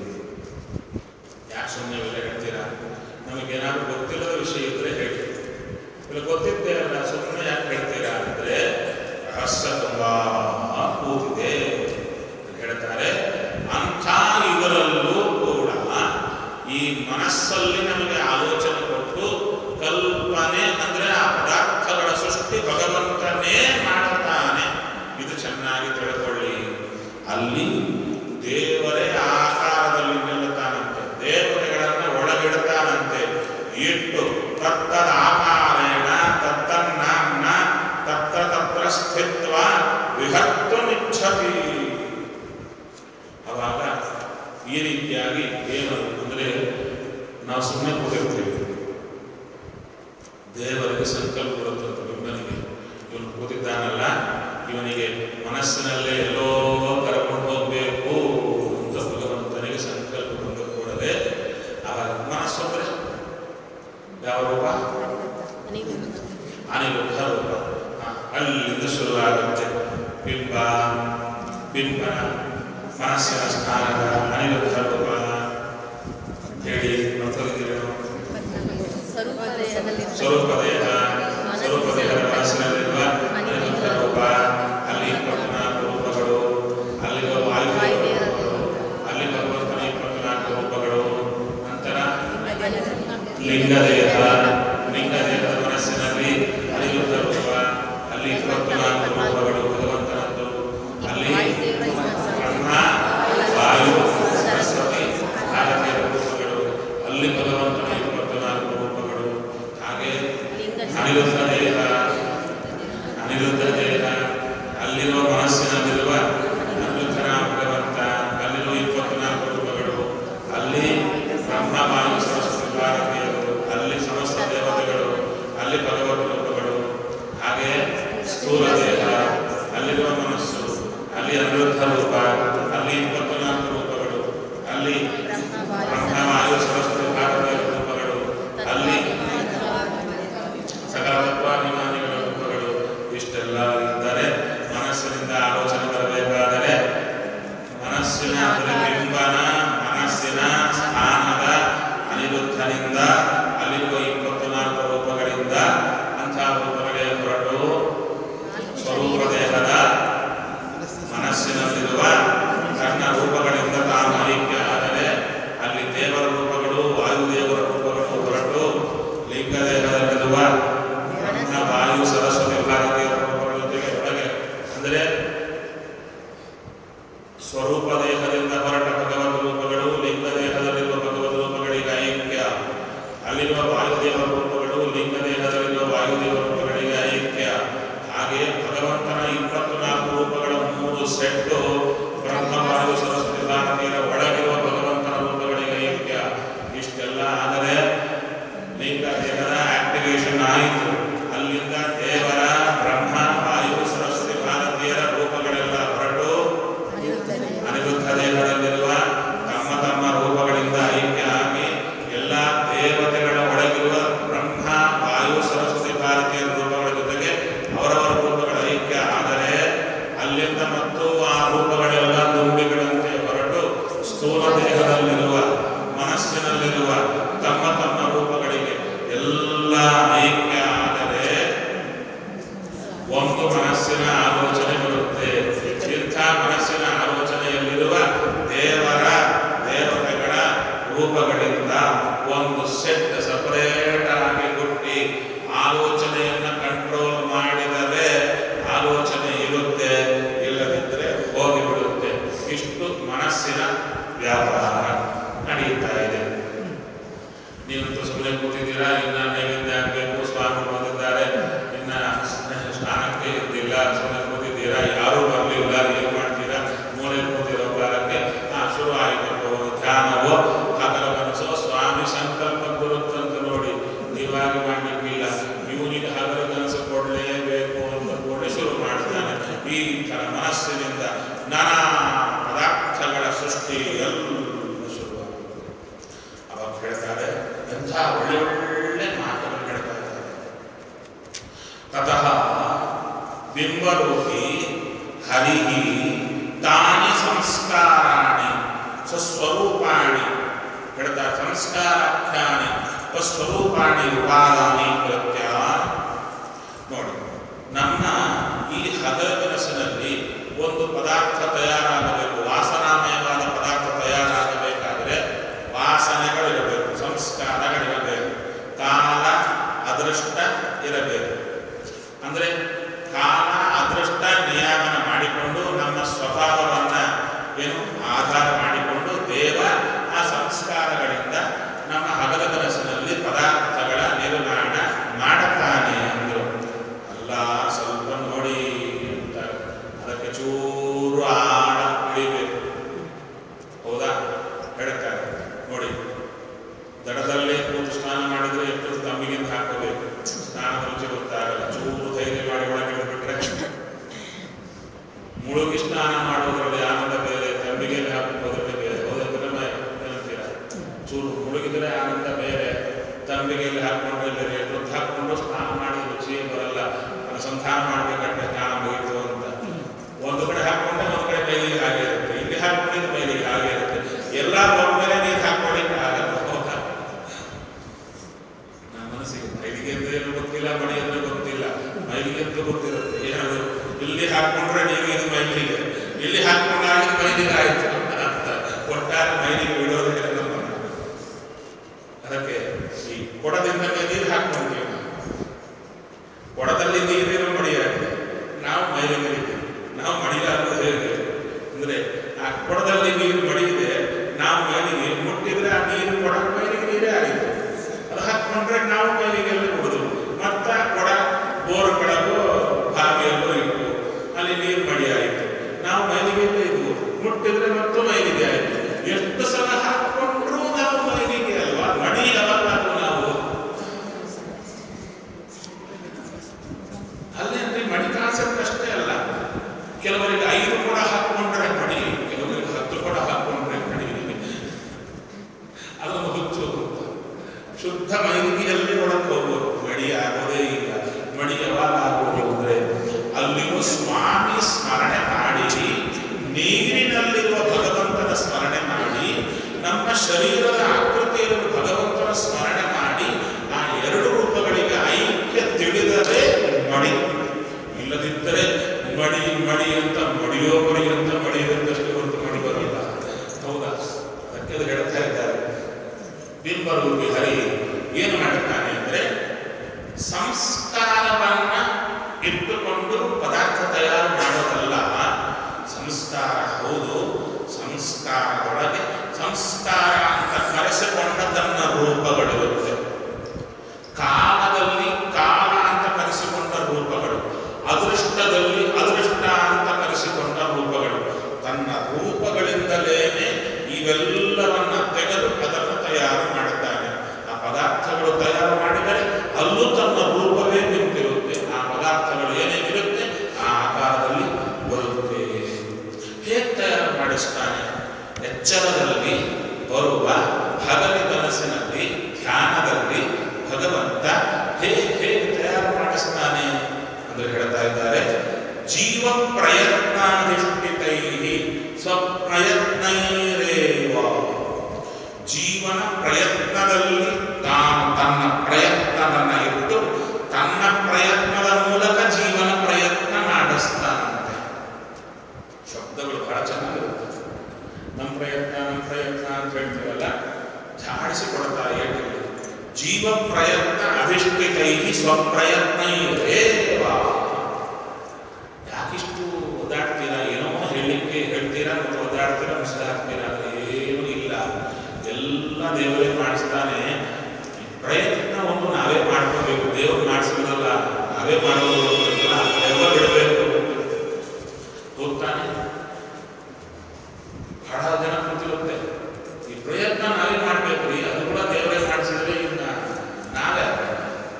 Speaker 1: ಯಾಕೆ ಸುಮ್ಮನೆ ಇವೆಲ್ಲ ಹೇಳ್ತೀರಾ ನಮಗೇನಾದ್ರೂ ಗೊತ್ತಿಲ್ಲದ ವಿಷಯ ಇದ್ರೆ ಹೇಳಿ ಇಲ್ಲ ಗೊತ್ತಿದ್ದೇ ಅಲ್ಲ ಸುಮ್ಮನೆ ಯಾಕೆ ಹೇಳ್ತೀರಾ ಅಂದರೆ ರಹಸ್ಯ ತುಂಬಾ ಕೂತಿದೆ ಅಂತ ಹೇಳ್ತಾರೆ ಅಂಥ ಇದರಲ್ಲೂ ಕೂಡ ಈ ಮನಸ್ಸಲ್ಲಿ ನಮಗೆ ಆಲೋಚನೆ ಕೊಟ್ಟು ಕಲ್ಪನೆ ಅಂದ್ರೆ ಆ ಪದಾರ್ಥಗಳ ಸೃಷ್ಟಿ ಭಗವಂತನೇ ಮಾಡುತ್ತಾನೆ ಇದು ಚೆನ್ನಾಗಿ ತಿಳ್ಕೊಳ್ಳಿ ಅಲ್ಲಿ ದೇವರೇ ಆಕಾರದಲ್ಲಿ ನಿಲ್ಲುತ್ತಾನಂತೆ ದೇವತೆಗಳನ್ನ ಒಳಗಿಡುತ್ತಾನಂತೆ ಇಟ್ಟು ತತ್ತದ ಆಕಾರೇಣ ತತ್ತನ್ನಾಮ್ನ ತತ್ರ ತತ್ರ ಸ್ಥಿತ್ವ ವಿಹತ್ತು ನಿಚ್ಛತಿ ಅವಾಗ ಈ ರೀತಿಯಾಗಿ ಏನು ಅಂದರೆ ನಾವು ಸುಮ್ಮನೆ ಕೂತಿರ್ತೀವಿ ದೇವರಿಗೆ ಸಂಕಲ್ಪ ಬರುತ್ತಂತೆ ಬಿಂಬನಿಗೆ ಇವನು ಕೂತಿದ್ದಾನಲ್ಲ ಇವನಿಗೆ ಮನಸ್ಸಿನಲ್ಲೇ ಎಲ್ಲೋ ಕರ್ಕೊಂಡು ಹೋಗಬೇಕು ಅಂತ ಭಗವಂತನಿಗೆ ಸಂಕಲ್ಪ ಬಂದ ಕೂಡಲೇ ಅವಾಗ ಮನಸ್ಸು ಅಂದರೆ ಯಾವ ರೂಪ ಅನಿರುದ್ಧ ರೂಪ ಹ, ಅಲ್ಲಿಂದ ಶುರುವಾಗುತ್ತೆ ಬಿಂಬ ಬಿಂಬನ ಮನಸ್ಸಿನ ಸ್ಥಾನದ ಅನಿರುದ್ಧ ರೂಪ ಹೇಳಿ ಮತ್ತೊಂದಿರೇನು
Speaker 3: ಸ್ವರೂಪದೇಹದಲ್ಲಿ
Speaker 1: ಸ್ವರೂಪ ದೇಹ ಸ್ವರೂಪ ದೇಹದ ಮನಸ್ಸಿನಲ್ಲಿರುವ ಅನಿರುದ್ಧ ರೂಪ ಅಲ್ಲಿ ಇಪ್ಪತ್ನಾಲ್ಕು ರೂಪಗಳು ಅಲ್ಲಿರುವ ವಾಯು ರೂಪಗಳು ಅಲ್ಲಿ ಭಗವಂತನ ಇಪ್ಪತ್ನಾಲ್ಕು ರೂಪಗಳು ನಂತರ ಲಿಂಗದೇಹ ಲಿಂಗದೇಹದ ಮನಸ್ಸಿನಲ್ಲಿ ಅನಿರುದ್ಧ ರೂಪ ಅಲ್ಲಿ ಇಪ್ಪತ್ನಾಲ್ಕು ರೂಪಗಳು ಭಗವಂತನದ್ದು ಅಲ್ಲಿ ಬ್ರಹ್ಮ ವಾಯು ಸರಸ್ವತಿ ಭಾರತೀಯ ರೂಪಗಳು ಅಲ್ಲಿ ಭಗವಂತನ ಇಪ್ಪತ್ನಾಲ್ಕು ರೂಪಗಳು ಹಾಗೆ ಅನಿರುದ್ಧ ದೇಹ ಅನಿರುದ್ಧ ದೇಹ ಅಲ್ಲಿರುವ ಮನಸ್ಸಿನಲ್ಲಿರುವ ಅನಿರುದ್ಧನ ಭಗವಂತ ಅಲ್ಲಿರುವ ಇಪ್ಪತ್ನಾಲ್ಕು ರೂಪಗಳು ಅಲ್ಲಿ ಬ್ರಹ್ಮ ವಾಯು ಸರಸ್ವತಿ ಭಾರತೀಯರು ಅಲ್ಲಿ ಸಮಸ್ತ ದೇವತೆಗಳು ಅಲ್ಲಿ ಭಗವತ್ ರೂಪಗಳು ಹಾಗೆ ಸ್ಥೂಲ ದೇಹ ಅಲ್ಲಿರುವ ಮನಸ್ಸು ಅಲ್ಲಿ ಅನಿರುದ್ಧ ರೂಪ ಅಲ್ಲಿ ಇಪ್ಪತ್ನಾಲ್ಕು ರೂಪಗಳು ಅಲ್ಲಿ ಬ್ರಹ್ಮ ವಾಯು ಸರಸ್ವತಿ ಭಾರತೀಯ ರೂಪಗಳು ಅಲ್ಲಿ ಸಕಲ ತತ್ವಾಭಿಮಾನಿಗಳ ರೂಪಗಳು ಇಷ್ಟೆಲ್ಲ ಇದ್ದರೆ ಮನಸ್ಸಿನಿಂದ ಆಲೋಚನೆ ಬರಬೇಕಾದರೆ ಮನಸ್ಸಿನ ಅಂದರೆ ಬಿಂಬನ ಮನಸ್ಸಿನ ಸ್ಥಾನದ ಅನಿರುದ್ಧನಿಂದ ಅಲ್ಲಿರುವ ಇಪ್ಪತ್ತು ನಾಲ್ಕು ರೂಪಗಳಿಂದ ಅಂಥ ರೂಪಗಳೇ ಹೊರಟು ಒಂದು ಮನಸ್ಸಿನ ಆಲೋಚನೆ ಬರುತ್ತೆ ಇಂಥ ಮನಸ್ಸಿನ ಆಲೋಚನೆಯಲ್ಲಿರುವ ದೇವರ ದೇವತೆಗಳ ರೂಪಗಳಿಂದ ಒಂದು ಸೆಟ್ ಸಪರೇಟ್ ಆಗಿ ಹುಟ್ಟಿ ಆಲೋಚನೆಯನ್ನ ಕಂಟ್ರೋಲ್ ಮಾಡಿದರೆ ಆಲೋಚನೆ ಇರುತ್ತೆ ಇಲ್ಲದಿದ್ದರೆ ಹೋಗಿಬಿಡುತ್ತೆ ಇಷ್ಟು ಮನಸ್ಸಿನ ವ್ಯಾಪಾರ ನಡೀತಾ ಇದೆ ನೀವಂತೂ ಸುಮ್ಮನೆ ಕೂತಿದ್ದೀರಾ ಇನ್ನ ನೈವೇದ್ಯ ಆಗಬೇಕು ಸ್ವಾಮಿ ಬಂದಿದ್ದಾರೆ ಇನ್ನ ಸ್ನಾನಕ್ಕೆ ಇದ್ದಿಲ್ಲ ಸುಮ್ಮನೆ ಕೂತಿದ್ದೀರಾ ಯಾರೂ ಬರಲಿಲ್ಲ ಏನು ಮಾಡ್ತೀರಾ ಮೂಲೆ ಕೂತಿರೋ ಕಾಲಕ್ಕೆ ಹಾ ಶುರು ಆಯಿತು ಧ್ಯಾನವೋ ಹಗಲ ಕನಸೋ ಸ್ವಾಮಿ ಸಂಕಲ್ಪ ಬರುತ್ತಂತ ನೋಡಿ ನೀವಾಗಿ ಮಾಡಲಿಕ್ಕಿಲ್ಲ ಇವನಿಗೆ ಹಗಲ ಕನಸು ಕೊಡಲೇಬೇಕು ಅಂತ ಕೂಡ ಶುರು ಮಾಡ್ತಾನೆ ಈ ಥರ ಮನಸ್ಸಿನಿಂದ ನಾನಾ ಪದಾರ್ಥಗಳ ಸೃಷ್ಟಿ ಎಲ್ಲ ಶುರುವಾಗುತ್ತೆ ಅವಾಗ ಹೇಳ್ತಾರೆ ಎಂಥ ಒಳ್ಳೆ ಒಳ್ಳೆ ಮಾತನ್ನು ಹೇಳ್ತಾ ಇದ್ದಾರೆ ತತಃ ಬಿಂಬರೂಪಿ ಹರಿ ತಾನಿ ಸಂಸ್ಕಾರಾಣಿ ಸ್ವಸ್ವರೂಪಾಣಿ ಹೇಳ್ತಾರೆ ಸಂಸ್ಕಾರಾಖ್ಯಾನಿ ಸ್ವಸ್ವರೂಪಾಣಿ ಉಪಾದಾನಿ ಕೃತ್ಯ ನೋಡಿ ನಮ್ಮ ಈ ಹಗಲಕನಸಿನಲ್ಲಿ ಒಂದು ಪದಾರ್ಥ ತಯಾರಾಗಬೇಕು ವಾಸನಾಮಯವಾದ ಪದಾರ್ಥ ತಯಾರಾಗಬೇಕಾದರೆ ವಾಸನೆಗಳಿರಬೇಕು ಸಂಸ್ಕಾರಗಳಿರಬೇಕು ಕಾಲ ಅದೃಷ್ಟ ಇರಬೇಕು ಅಂದರೆ ಕಾಲ ಅದೃಷ್ಟ ನಿಯಾಮನ ಮಾಡಿಕೊಂಡು ನಮ್ಮ ಸ್ವಭಾವವನ್ನ ಏನು ಆಧಾರ ಮಾಡಿಕೊಂಡು ದೇವ ಆ ಸಂಸ್ಕಾರಗಳಿಂದ ನಮ್ಮ ಹಗಲ ಕನಸಿನಲ್ಲಿ ಪದಾರ್ಥಗಳ ನಿರ್ಮಾಣ ಮಾಡುತ್ತಾನೆ ಅಂದರು ಅಲ್ಲ ಸ್ವಲ್ಪ ನೋಡಿ ಅಂತ ಅದಕ್ಕೆ ಚೂರು ಆಳ ಇಳಿಬೇಕು ಹೌದಾ ಹೇಳ್ತಾರೆ ನೋಡಿ ದಡದಲ್ಲೇ ಕೂತು ಸ್ನಾನ ಮಾಡಿದ್ರೆ ಎಷ್ಟು ತಮ್ಮಿಗಿಂದ ಹಾಕೋಬೇಕು ಸ್ನಾನದ ರುಚಿ ಗೊತ್ತಾಗಲ್ಲ ಚೂರು ಧೈರ್ಯ ಮಾಡಿ ಒಳಗೆ ಇಳಿದ್ಬಿಟ್ರೆ ಮುಳುಗಿ ಸ್ನಾನ ಮಾಡೋದ್ರಲ್ಲಿ ಆನಂದ ಬೇರೆ ತಂಬಿಗೆಯಲ್ಲಿ ಹಾಕೋದ್ರಲ್ಲಿ ಬೇರೆ ಹೌದಂದ್ರೆ ಏನಂತೀರ ಚೂರು ಮುಳುಗಿದ್ರೆ ಆನಂದ ಬೇರೆ ತಂಬಿಗೆಯಲ್ಲಿ ಹಾಕೊಂಡ್ರೆ ಬೇರೆ ಎಷ್ಟೊತ್ತು ಹಾಕೊಂಡು ಸ್ನಾನ ಮಾಡಿ ರುಚಿಯೇ ಬರಲ್ಲ ಅನುಸಂಧಾನ ಮಾಡಬೇಕಂటే ಸ್ನಾನ ಮುಗಿತು ಅಂತ ಒಂದು ಕಡೆ ಹಾಕೊಂಡ್ರೆ ಒಂದು ಕಡೆ ಮೈಲಿಗೆ ಹಾಗೆ ಇರುತ್ತೆ ಇಲ್ಲಿ ಹಾಕೊಂಡಿದ್ದು ಮೈಲಿಗೆ ಹಾಗೆ ಇರುತ್ತೆ ಎಲ್ಲ ಮೇಲೆ ನೀರು ಹಾಕೊಳ್ಳಿಕ್ಕೆ ಆಗಲ್ಲ ಹೌದಾ ನನ್ನ ಮನಸ್ಸಿಗೆ ಮೈಲಿಗೆ ಅಂದ್ರೆ ಏನು ಗೊತ್ತಿಲ್ಲ ಮಡಿ ಅಂದ್ರೆ ಗೊತ್ತಿಲ್ಲ ಮೈಲಿಗೆ ಅಂತ ಗೊತ್ತಿರುತ್ತೆ ಏನದು ಇಲ್ಲಿ ಹಾಕೊಂಡ್ರೆ ನೀವು ಇದು ಮೈಲಿಗೆ ಇಲ್ಲಿ ಹಾಕೊಂಡಾಗ ಇದು ಮೈಲಿಗೆ ಆಯ್ತು ಅಂತ ಒಟ್ಟಾರೆ ಮೈಲಿಗೆ ಬಿಡೋದಿಲ್ಲ ನಮ್ಮನ್ನ ಅದಕ್ಕೆ ಈ ಕೊಡದಿಂದ ನೀರು ಹಾಕೊಂಡ್ತೀವಿ ನಾವು ಕೊಡದಲ್ಲಿ ನೀರಿನ ಮಡಿಯಾಗಿದೆ ನಾವು ಮೈಲಿಗೆ ನಾವು ಮಡಿಯಾಗೋದು ಹೇಗೆ ಅಂದ್ರೆ ಆ ಕೊಡದಲ್ಲಿ ನೀರು ಮಡಿಯಿದೆ ನಾವು ಮೈಲಿಗೆ ಮುಟ್ಟಿದ್ರೆ ಆ ನೀರು ಕೊಡ ಮೈಲಿಗೆ ನೀರೇ ಆಗಿದೆ ಅದು ಹಾಕೊಂಡ್ರೆ ನಾವು ಮೈಲಿಗೆಲ್ಲ ಕುಡಿದು ಮತ್ತ ಕೊಡ ಬೋರ್ ಕೆಳಗೋ ಬಾವಿಯಲ್ಲೋ ಇಟ್ಟು ಅಲ್ಲಿ ನೀರು ಮಡಿ ಆಯಿತು ನಾವು ಮೈಲಿಗೆಲ್ಲ ಇದ್ವು ಮುಟ್ಟಿದ್ರೆ ಮತ್ತು ಮೈಲಿಗೆ ಆಯಿತು ಎಷ್ಟು ಸಲ ಹಾಕೊಂಡ್ರೂ ನಾವು ಮೈಲಿಗೆ ಅಲ್ವಾ ಮಡಿ ಯಾವಾಗ ನಾವು ಅಲ್ಲೇನ್ರಿ ಮಡಿ ಕಾನ್ಸೆಪ್ಟ್ ಅಷ್ಟೇ ಅಲ್ಲ ಕೆಲವರಿಗೆ ಐದು ಕೂಡ ಹಾಕೊಂಡ್ರೆ ಮಡಿ ಕೆಲವರಿಗೆ ಹತ್ತು ಕೂಡ ಹಾಕೊಂಡ್ರೆ ಮಡಿ ಅದೊಂದು ಹುಚ್ಚು ಶುದ್ಧ ಮೈಲಿಗೆಯಲ್ಲಿ ಒಳಗೆ ಹೋಗೋದು ಮಡಿ ಆಗೋದೇ ಇಲ್ಲ ಮಡಿ ಯಾವಾಗ ಆಗೋದು ಅಂದ್ರೆ ಅಲ್ಲಿಯೂ ಸ್ವಾಮಿ ಸ್ಮರಣೆ ಮಾಡಿ ನೀರಿನಲ್ಲಿರುವ ಭಗವಂತನ ಸ್ಮರಣೆ ಮಾಡಿ ನಮ್ಮ ಶರೀರದ ಆಕೃತಿಯಿರುವ ಭಗವಂತನ ಸ್ಮರಣೆ ಮಾಡಿ ಆ ಎರಡು ರೂಪಗಳಿಗೆ ಐಕ್ಯ ತಿಳಿದರೆ ಮಡಿ ಇಲ್ಲದಿದ್ದರೆ ಮಡಿ ಮಡಿ ಅಂತ ಮಡಿಯೋ ಮಡಿ ಅಂತ ಮಡಿಯುವುದಷ್ಟು ಹೊರತು ಮಡಿ ಬರಲ್ಲ ಹೌದಾ ಅದಕ್ಕೆ ಅದು ಹೇಳ್ತಾ ಇದ್ದಾರೆ ಬಿಂಬರೂಪಿ ಹರಿ ಏನು ಮಾಡುತ್ತಾನೆ ಅಂದರೆ ಸಂಸ್ಕಾರವನ್ನ ಇಟ್ಟುಕೊಂಡು ಪದಾರ್ಥ ತಯಾರು ಮಾಡೋದಲ್ಲ ಸಂಸ್ಕಾರ ಹೌದು ಸಂಸ್ಕಾರದೊಳಗೆ ಸಂಸ್ಕಾರ ಅಂತ ಕರೆಸಿಕೊಂಡದನ್ನ ರೂಪಗಳಿರುತ್ತೆ ಕಾಲದಲ್ಲಿ ಕಾಲ ಅಂತ ಕರೆಸಿಕೊಂಡ ರೂಪಗಳು ಅದೃಷ್ಟದಲ್ಲಿ ಅದೃಷ್ಟ ಅಂತ ಕರೆಸಿಕೊಂಡ ರೂಪಗಳು ಸ್ವಪ್ರಯತ್ನ ಇರೇವ ಯಾಕಿಷ್ಟು ಒದ್ದಾಡ್ತೀರಾ ಏನೋ ಹೇಳಲಿಕ್ಕೆ ಹೇಳ್ತೀರಾ ಮತ್ತು ಒದ್ದಾಡ್ತೀರಾ ಮಿಸ್ಟರ್ ಹಾಕ್ತೀರಾ ಏನೂ ಇಲ್ಲ ಎಲ್ಲ ದೇವರೇ ಮಾಡಿಸ್ತಾನೆ ಈ ಪ್ರಯತ್ನವನ್ನು ನಾವೇ ಮಾಡ್ಕೋಬೇಕು ದೇವರು ಮಾಡಿಸೋದಲ್ಲ ನಾವೇ ಮಾಡೋದು ಅಂತಲ್ಲ ದೆವ್ವ ಬಿಡಬೇಕು ಹೋಗ್ತಾನೆ ಬಹಳ ಜನ ಕೂತಿರುತ್ತೆ ಈ ಪ್ರಯತ್ನ ನಾವೇ ಮಾಡ್ಬೇಕು ರೀ ಅದು ಕೂಡ ದೇವರೇ ಮಾಡಿಸಿದ್ರೆ ಇನ್ನ ನಾವೇ ಆಗ್ಬೇಕು.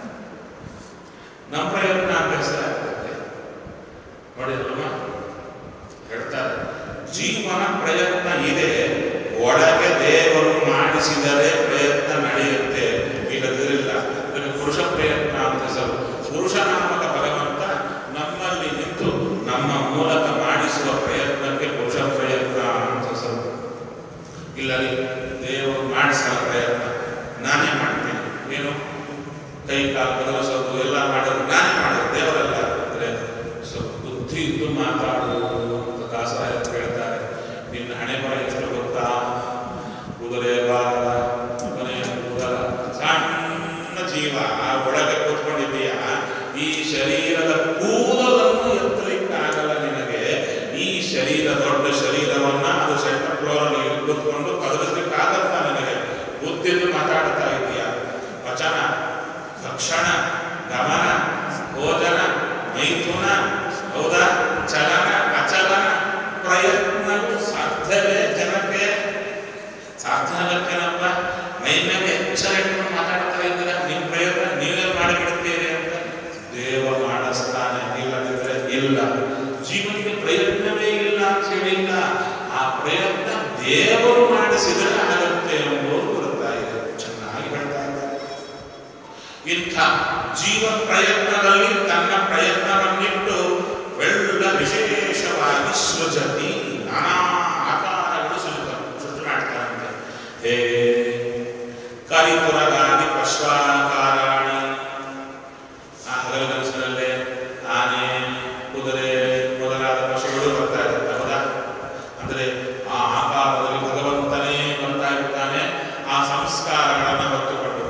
Speaker 1: ನಮ್ಮ ಪ್ರಯತ್ನ ಅಭ್ಯಾಸ ಆಗ್ತದೆ ನೋಡಿದ್ರಮ್ಮ ಹೇಳ್ತಾರೆ ಜೀವನ ಪ್ರಯತ್ನ ಇದೆ ಒಳಗೆ ದೇವರು ಮಾಡಿಸಿದರೆ ಪ್ರಯತ್ನ ನಡೆಯುತ್ತೆ ಇಲ್ಲದಿರಲಿಲ್ಲ ಇದನ್ನು ಪುರುಷ ಪ್ರಯತ್ನ ಅಂತ ಹೆಸರು ಪುರುಷ ನಾಮಕ ಭಗವಂತ ನಮ್ಮಲ್ಲಿ ನಿಂತು ನಮ್ಮ ಮೂಲಕ ಮಾಡಿಸುವ ಪ್ರಯತ್ನಕ್ಕೆ ಪುರುಷ ಪ್ರಯತ್ನ ಅಂತ ಹೆಸರು ಇಲ್ಲ ರೀ ದೇವರು ಮಾಡಿಸಲ್ಲ ಪ್ರಯತ್ನ ನಾನೇ ಮಾಡ್ತೀನಿ ಏನು ಕೈ ಕಾಲು ಬದಲಿಸೋದು ಎಲ್ಲ ಮಾಡೋದು ನಾನೇ ಮಾಡೋದು ದೇವರಲ್ಲ ಅಂದರೆ ಸ್ವಲ್ಪ ಬುದ್ಧಿ ಇದ್ದು ಮಾತಾಡು ಅಂತ ದಾಸರಾಯ ಹೇಳ್ತಾರೆ ನಿನ್ನ ಹಣೆ ಬರ ಎಷ್ಟು ಗೊತ್ತಾ ಕುದುರೆ ಬಾಲ ಕೊನೆಯ ಕೂದಲ ಸಣ್ಣ ಜೀವ ಆ ಒಳಗೆ ಕೂತ್ಕೊಂಡಿದ್ದೀಯ ಈ ಶರೀರದ ಕೂದಲನ್ನು ಎತ್ತಲಿಕ್ಕಾಗಲ್ಲ ನಿನಗೆ ಈ ಶರೀರ ದೊಡ್ಡ ಶರೀರವನ್ನ ಅದು ಸೆಂಟರ್ ಫ್ಲೋರ್ ಕೂತ್ಕೊಂಡು ಕದಲಿಸ್ಲಿಕ್ಕಾಗತ್ತ ನಿನಗೆ ಬುದ್ಧಿದ್ದು ಮಾತಾಡ್ತಾ ಇದೀಯ ವಚನ ಭಕ್ಷಣ ಗಮನ ಭೋಜನ ಮೈಥುನ ಹೌದಾ ಚಲನ ಅಚಲನ ಪ್ರಯತ್ನವು ಸಾಧ್ಯವೇ ಜನಕ್ಕೆ ಸಾಧ್ಯ ಆಗತ್ತೇನಪ್ಪ ಮೈ ಮೇಲೆ ಎಚ್ಚರ ಇಟ್ಕೊಂಡು ಮಾತಾಡ್ತಾ ಇದ್ದೀರಾ ನಿಮ್ಮ ಪ್ರಯತ್ನ ನೀವೇ ಮಾಡಿಬಿಡ್ತೀರಿ ಅಂತ ದೇವ ಮಾಡಿಸ್ತಾನೆ ಇಲ್ಲದಿದ್ರೆ ಇಲ್ಲ ಜೀವನಿಗೆ ಪ್ರಯತ್ನವೇ ಇಲ್ಲ ಅಂತ ಹೇಳಿಲ್ಲ ಆ ಪ್ರಯತ್ನ ದೇವರು ಮಾಡಿಸಿದರೆ ಆಗುತ್ತೆ ಎಂಬುದು ಬರ್ತಾ ಇದೆ ಚೆನ್ನಾಗಿ ಹೇಳ್ತಾ ಇದ್ದಾರೆ ಇಂಥ ಜೀವ ಪ್ರಯತ್ನದಲ್ಲಿ ತನ್ನ ಪ್ರಯತ್ನವನ್ನಿಟ್ಟು ಒಳ್ಳ ವಿಶೇಷವಾಗಿ ಸೃಜತಿ ನಾನಾ ಆಕಾರಗಳು ಸೃಜ ಸೃಷ್ಟಿ ಮಾಡ್ತಾರಂತೆ ಹೇಗೆ ಕರಿಪುರಗಾದಿ ಪಶ್ವಾಕಾರಾಣಿ ಆ ಹಗಲು ಕನಸಿನಲ್ಲೇ ಆನೆ ಕುದುರೆ ಮೊದಲಾದ ಪಶುಗಳು ಬರ್ತಾ ಇರುತ್ತೆ ಹೌದಾ ಅಂದ್ರೆ ಆ ಆಕಾರದಲ್ಲಿ ಭಗವಂತನೇ ಬರ್ತಾ ಇರ್ತಾನೆ ಆ ಸಂಸ್ಕಾರಗಳನ್ನು ಹೊತ್ತುಕೊಂಡು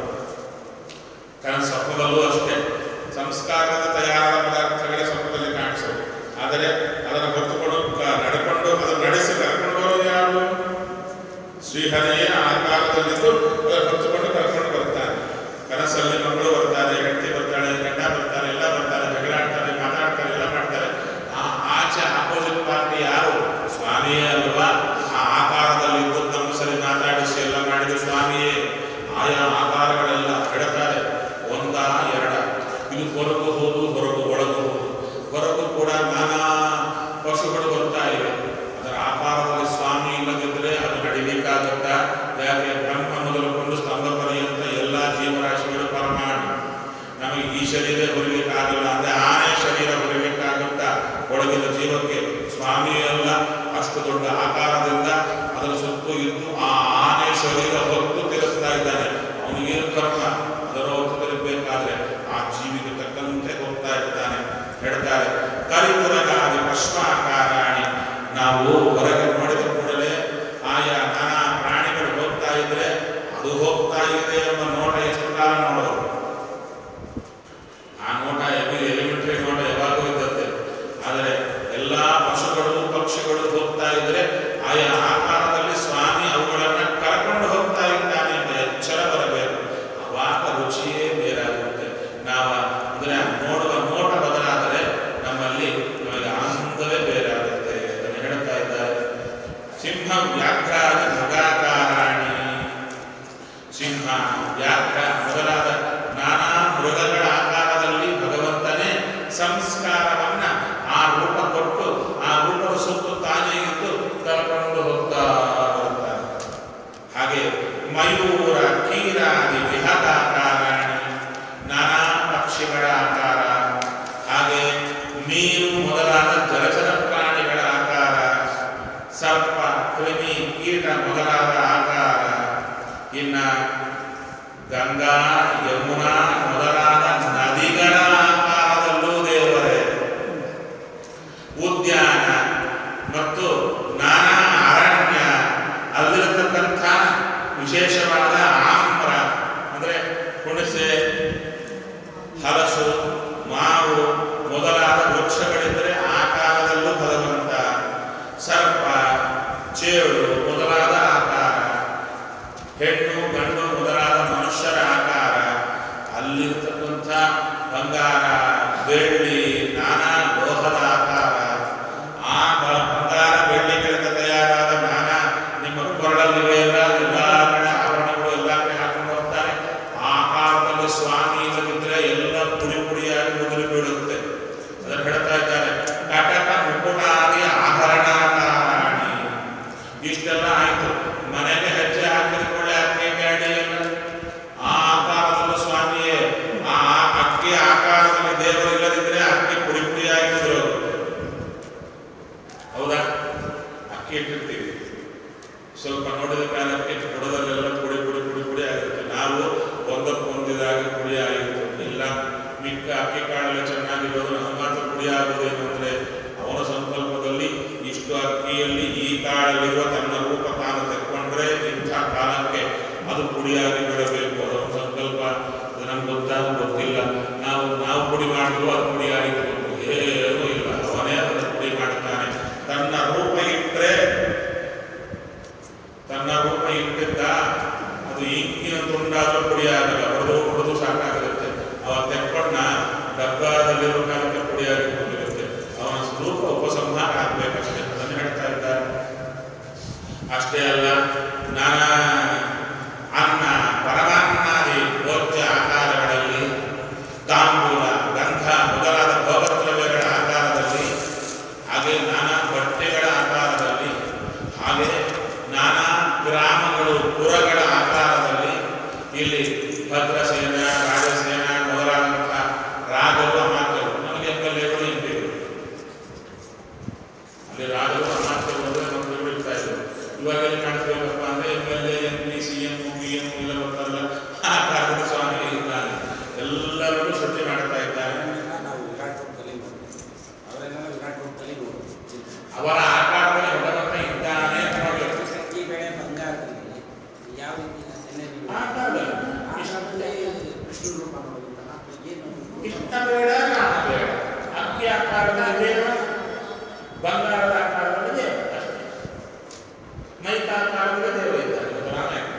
Speaker 1: ಕಾರಣ ಸ್ವಪ್ನದಲ್ಲೂ ಅಷ್ಟೇ ಸಂಸ್ಕಾರದ ತಯಾರಾದ ಪದಾರ್ಥಗಳೇ ಸ್ವಪ್ನದಲ್ಲಿ ಕಾಣಿಸೋದು ಆದರೆ ಅದನ್ನು ಹೊತ್ತುಕೊಂಡು ಕ- ನಡ್ಕೊಂಡು ಅದನ್ನು ನಡೆಸಿ ಕರ್ಕೊಂಡು ಬರೋದು ಯಾರು ಶ್ರೀಹರಿಯೇ ಆಕಾರದಲ್ಲಿದ್ದು ಅದನ್ನು ಹೊತ್ತುಕೊಂಡು ಕರ್ಕೊಂಡು ಬರ್ತಾನೆ ಕನಸಲ್ಲಿ ಮಕ್ಕಳು ಬರ್ತಾರೆ ಹೆಂಡತಿ ಬರ್ತಾಳೆ ಗಂಡ ಬರ್ತಾರೆ ಎಲ್ಲ ಬರ್ತಾರೆ ಜಗಳಾಡ್ತಾರೆ ಮಾತಾಡ್ತಾರೆ ಎಲ್ಲ ಮಾಡ್ತಾರೆ ಆ ಆಚೆ ಆಪೋಸಿಟ್ ಪಾರ್ಟಿ ಯಾರು ಸ್ವಾಮಿಯೇ ಅಲ್ವಾ ಆ ಆಕಾರದಲ್ಲಿದ್ದು ನಮ್ಮ ಸರಿ ಮಾತಾಡಿಸಿ ಎಲ್ಲ ಮಾಡಿದ ಸ್ವಾಮಿಯೇ ಆಯಾ ಆಕಾರಗಳೆಲ್ಲ ಹೇಳ್ತಾರೆ ಒಂದ ಎರಡ ಇದು ಹೊರಗು ಹೋದು ಹೊರಗು ಒಳಗು ಹೋದು ಹೊರಗು ಕೂಡ ನಾನಾ ಪಶುಗಳು ಬರ್ತಾ ಇವೆ ಅದರ ಆಕಾರದಲ್ಲಿ ಸ್ವಾಮಿ ಇಲ್ಲದಿದ್ದರೆ ಅದು ನಡಿಬೇಕಾಗುತ್ತ ಯಾಕೆ ಬ್ರಹ್ಮ ಮೊದಲುಕೊಂಡು ಸ್ತಂಭ ಪರ್ಯಂತ ಎಲ್ಲ ಜೀವರಾಶಿಗಳು ಪರಮಾಣು ನಮಗೆ ಈ ಶರೀರ ಹೊರಬೇಕಾಗಲ್ಲ ಅಂದ್ರೆ ಆನೆ ಶರೀರ ಹೊರಬೇಕಾಗುತ್ತಾ ಒಳಗಿನ ಜೀವಕ್ಕೆ ಸ್ವಾಮಿ ಎಲ್ಲ ಅಷ್ಟು ದೊಡ್ಡ ಆಕಾರದಿಂದ ಅದರ ಸುತ್ತು ಇದ್ದು ಆ ಆನೆ ಶರೀರ ಹೊತ್ತು ತಿರುಗ್ತಾ ಇದ್ದಾನೆ ಅವನಿಗೇನು ಕರ್ಮ ಅದರ ಹೊತ್ತು ತಿರುಗಬೇಕಾದ್ರೆ ಆ ಜೀವಿಗೆ ತಕ್ಕಂತೆ ಹೋಗ್ತಾ ಇರ್ತಾನೆ ಹೇಳ್ತಾರೆ ಕರಿಪುರಗಾದಿ ಪಶ್ವಾಕಾರಾಣಿ ನಾವು ಹೊರಗೆ ನೋಡಿದ ಕೂಡಲೇ ಆಯಾ ನಾನಾ ಪ್ರಾಣಿಗಳು ಹೋಗ್ತಾ ಇದ್ರೆ ಅದು ಹೋಗ್ತಾ ಇದೆ ಎಂಬ ನೋಟ ಎಷ್ಟು ಕಾಲ ನೋಡೋದು ಆ ನೋಟ ಎಲಿಮೆಂಟರಿ ನೋಟ ಯಾವಾಗೂ ಇದ್ದತ್ತೆ ಆದರೆ ಎಲ್ಲ ಪಶುಗಳು ಪಕ್ಷಿಗಳು ಹೋಗ್ತಾ ಇದ್ರೆ ಆಯಾ ಆಕಾರದಲ್ಲಿ ಸ್ವಾಮಿ ಅವುಗಳನ್ನ ಕರ್ಕೊಂಡು ಹೋಗ್ತಾ ಇದ್ದಾನೆ ಎಂಬ ಎಚ್ಚರ ಬರಬೇಕು ಅವಾಗ ರುಚಿಯೇ ಬೇರಾಗುತ್ತೆ ನಾವು ಅಂದ್ರೆ ಆ ನೋಡುವ ನೋಟ ಬದಲಾದರೆ ನಮ್ಮಲ್ಲಿ ನಮಗೆ ಆನಂದವೇ ಬೇರೆ ಆಗುತ್ತೆ ಅದನ್ನು ಹೇಳ್ತಾ ಇದ್ದಾರೆ ಸಿಂಹ ವ್ಯಾಘ್ರಾದಿ ಮೃಗಾಕಾರಾಣಿ ಸಿಂಹ ವ್ಯಾಘ್ರ ಮೊದಲಾದ ನಾನಾ ಮೃಗಗಳ ಆಕಾರದಲ್ಲಿ ಭಗವಂತನೇ ಸಂಸ್ಕಾರವನ್ನ ಆ ರೂಪ ಕೊಟ್ಟು ಆ ರೂಪದ ಸುತ್ತು ತಾನೇ ಇದ್ದು ಕರ್ಕೊಂಡು ಹೋಗ್ತಾ ಬರ್ತಾನೆ ಹಾಗೆ ಮಯೂರ ಕೀರಾದಿ ವಿಹಗಾಕಾರಾಣಿ ನಾನಾ ಪಕ್ಷಿಗಳ ಆಕಾರ ಹಾಗೆ ಮೀನು ಮೊದಲಾದ ಜಲಚರ ಪ್ರಾಣಿಗಳ ಆಕಾರ ಸರ್ಪ ಕ್ರಿಮಿ ಕೀಟ ಮೊದಲಾದ ಆಕಾರ ಇನ್ನ ಗಂಗಾ ಯಮುನಾ ಮೊದಲಾದ ನದಿಗಳ ಆಕಾರದಲ್ಲೂ ದೇವರೇ ಉದ್ಯಾನ ಮತ್ತು ನಾನಾ ಅರಣ್ಯ ಅಲ್ಲಿರತಕ್ಕಂಥ ವಿಶೇಷವಾದ ಆಮ್ರ ಅಂದ್ರೆ ಹುಣಸೆ ಹಲಸು ಬೆಳ್ಳಿ ನಾನಾ ಲೋಹದ ಆಕಾರ ಆ ಬ- ಬಂಗಾರ ಬೆಳ್ಳಿಗಳಿಂದ ತಯಾರಾದ ನಾನಾ ನಿಮ್ಮ ಕೊರಳಲ್ಲಿವೆ ಎಲ್ಲ ಎಲ್ಲ ಕಡೆ ಆಭರಣಗಳು ಎಲ್ಲ ಕಡೆ ಹಾಕೊಂಡು ಹೋಗ್ತಾರೆ ಆ ಆಕಾರದಲ್ಲಿ ಸ್ವಾಮಿ ಇಲ್ಲದಿದ್ರೆ ಎಲ್ಲ ಪುಡಿ ಪುಡಿಯಾಗಿ ಮುದುರಿ ಬೀಳುತ್ತೆ ಅದನ್ನು ಹೇಳ್ತಾ ಇದ್ದಾರೆ ಕಟಕ ಮುಕುಟಾದಿ ಆಭರಣಾಕಾರಾಣಿ ಇಷ್ಟೆಲ್ಲ ಆಯ್ತು ಮನೆಗೆ ಹೆಜ್ಜೆ ಹಾಕಿದ ಕೂಡಲೇ ಅಕ್ಕಿ ಬ್ಯಾಡಿ ಆ ಆಕಾರದಲ್ಲಿ ಸ್ವಾಮಿಯೇ ಆ ಅಕ್ಕಿ ಆಕಾರದಲ್ಲಿ ದೇವರು ಇಲ್ಲದಿದ್ರೆ ಅಕ್ಕಿ ಪುಡಿ ಪುಡಿಯಾಗಿ ಮುದುರೋದು ಹೌದಾ ಅಕ್ಕಿ ಇಟ್ಟಿರ್ತೀವಿ ಸ್ವಲ್ಪ ನೋಡಿದ ಕಾಲಕ್ಕೆ ಬುಡದಲ್ಲೆಲ್ಲ ಪುಡಿ ಪುಡಿ ಪುಡಿ ಪುಡಿ ಆಗಿರುತ್ತೆ ನಾವು ಒಂದಕ್ಕೊಂದಿದಾಗಿ ಪುಡಿ ಆಗಿರುತ್ತೆ ಇಲ್ಲ ಮಿಕ್ಕ ಅಕ್ಕಿ ಕಾಳೆಲ್ಲ ಚೆನ್ನಾಗಿರೋದು ನಾವು ಮಾತ್ರ ಪುಡಿ ಆಗುವುದೇನು ಅಂದರೆ ಅವನ ಸಂಕಲ್ಪದಲ್ಲಿ ಇಷ್ಟು ಅಕ್ಕಿಯಲ್ಲಿ ಈ ಕಾಳಲ್ಲಿರುವ ತನ್ನ ರೂಪ ತಾನು ತೆಕ್ಕೊಂಡ್ರೆ ಇಂಥ ಕಾಲಕ್ಕೆ ಅದು ಪುಡಿಯಾಗಿ ಬಿಡಬೇಕು ಅದೊಂದು ಸಂಕಲ್ಪ ಅದು ನಮ್ಗೆ ಗೊತ್ತಾ ಗೊತ್ತಿಲ್ಲ ನಾವು ನಾವು ಪುಡಿ ಮಾಡಿದ್ರು ಅದು ಪುಡಿ ಆಯಿತು ಏನೂ ಇಲ್ಲ ಅವನೇ ಅದನ್ನು ಪುಡಿ ಮಾಡ್ತಾನೆ ತನ್ನ ರೂಪ ಇಟ್ಟರೆ ತನ್ನ ರೂಪ ಇಟ್ಟಿದ್ದ ಅದು ಈಗಿನ ತುಂಡಾದ್ರೂ ಪುಡಿ ಆಗಲ್ಲ ಹೊಡೆದು ಹೊಡೆದು ಸಾಕಾಗಿರುತ್ತೆ ಅವ ತೆಕ್ಕೊಂಡ ಡಬ್ಬದಲ್ಲಿರೋ ಕಾಲಕ್ಕೆ ಪುಡಿಯಾಗಿ ಹೋಗಿರುತ್ತೆ ಅವನ ಸ್ವರೂಪ ಉಪಸಂಹಾರ ಆಗ್ಬೇಕಷ್ಟೇ ಅದನ್ನು ಹೇಳ್ತಾ ಇದ್ದಾರೆ ಅಷ್ಟೇ ಅಲ್ಲ ನಾನಾ ಅನ್ನ ಪರಮಾನ್ನಾದಿ ಭೋಜ್ಯ ಆಕಾರಗಳಲ್ಲಿ ತಾಂಬೂಲ ಗಂಧ ಮೊದಲಾದ ಭೋಗದ್ರವ್ಯಗಳ ಆಕಾರದಲ್ಲಿ ಹಾಗೆ ನಾನಾ ಬಟ್ಟೆಗಳ ಆಕಾರದಲ್ಲಿ ಹಾಗೆ ನಾನಾ ಗ್ರಾಮಗಳು ಪುರಗಳ ಆಕಾರದಲ್ಲಿ ಇಲ್ಲಿ ಭದ್ರಸೇನ ರಾಜಸೇನ ಮೊದಲಾದಂತಹ ರಾಜರು ಅಮಾತ್ಯರು ನಮಗೆ ಎಂಬಲ್ಲೆಗಳು ಇಂಪಿಗಳು ಅಲ್ಲಿ ರಾಜರು ಅಮಾತ್ಯರು ಅಂದ್ರೆ ನಮ್ಗೆ ಬಿಡ್ತಾ ಇದ್ರು ಇವಾಗ ಏನು ಮಾಡ್ತೀವಪ್ಪ ಅಂದ್ರೆ M L A M P C M P M ಎಲ್ಲ ಬರ್ತಾರಲ್ಲ ಆ ಕಾರಣದ ಸ್ವಾಮಿ ಇದ್ದಾನೆ ಎಲ್ಲರೂ ಸೃಷ್ಟಿ ಮಾಡ್ತಾ ಇದ್ದಾರೆ
Speaker 4: ನಾವು ವಿರಾಟ್ ರೋಡ್ ಕಲಿಬೋದು ಅವರೆಲ್ಲ ವಿರಾಟ್ ರೋಡ್ ಕಲಿಬೋದು
Speaker 1: ಅವರ ಆಕಾರದಲ್ಲಿ ಭಗವಂತ ಇದ್ದಾನೆ ಅಂತ ನೋಡ್ಬೇಕು
Speaker 4: ಈ ಬೇಳೆ ಬಂಗಾರದಲ್ಲಿ ಯಾವ ರೀತಿ ನೆನ್ನೆ ನೀವು
Speaker 1: ಆಕಾರದಲ್ಲಿ.
Speaker 4: ಆಕಾರದಲ್ಲಿ ಕೃಷ್ಣ ರೂಪ ನೋಡುತ್ತಲ್ಲ ಏನು
Speaker 1: ಕೃಷ್ಣ ಬೇಡ ರಾಮ ಬೇಡ ಅಕ್ಕಿ ಆಕಾರದಲ್ಲಿ ದೇವ ಬಂಗಾರದ ಆಕಾರದಲ್ಲಿ ದೇವ ಅಷ್ಟೇ ಮೈಕ ಆಕಾರದಲ್ಲಿ ದೇವ ಇದ್ದಾನೆ ಇವತ್ತು ರಾಮ ಯಾಕೆ?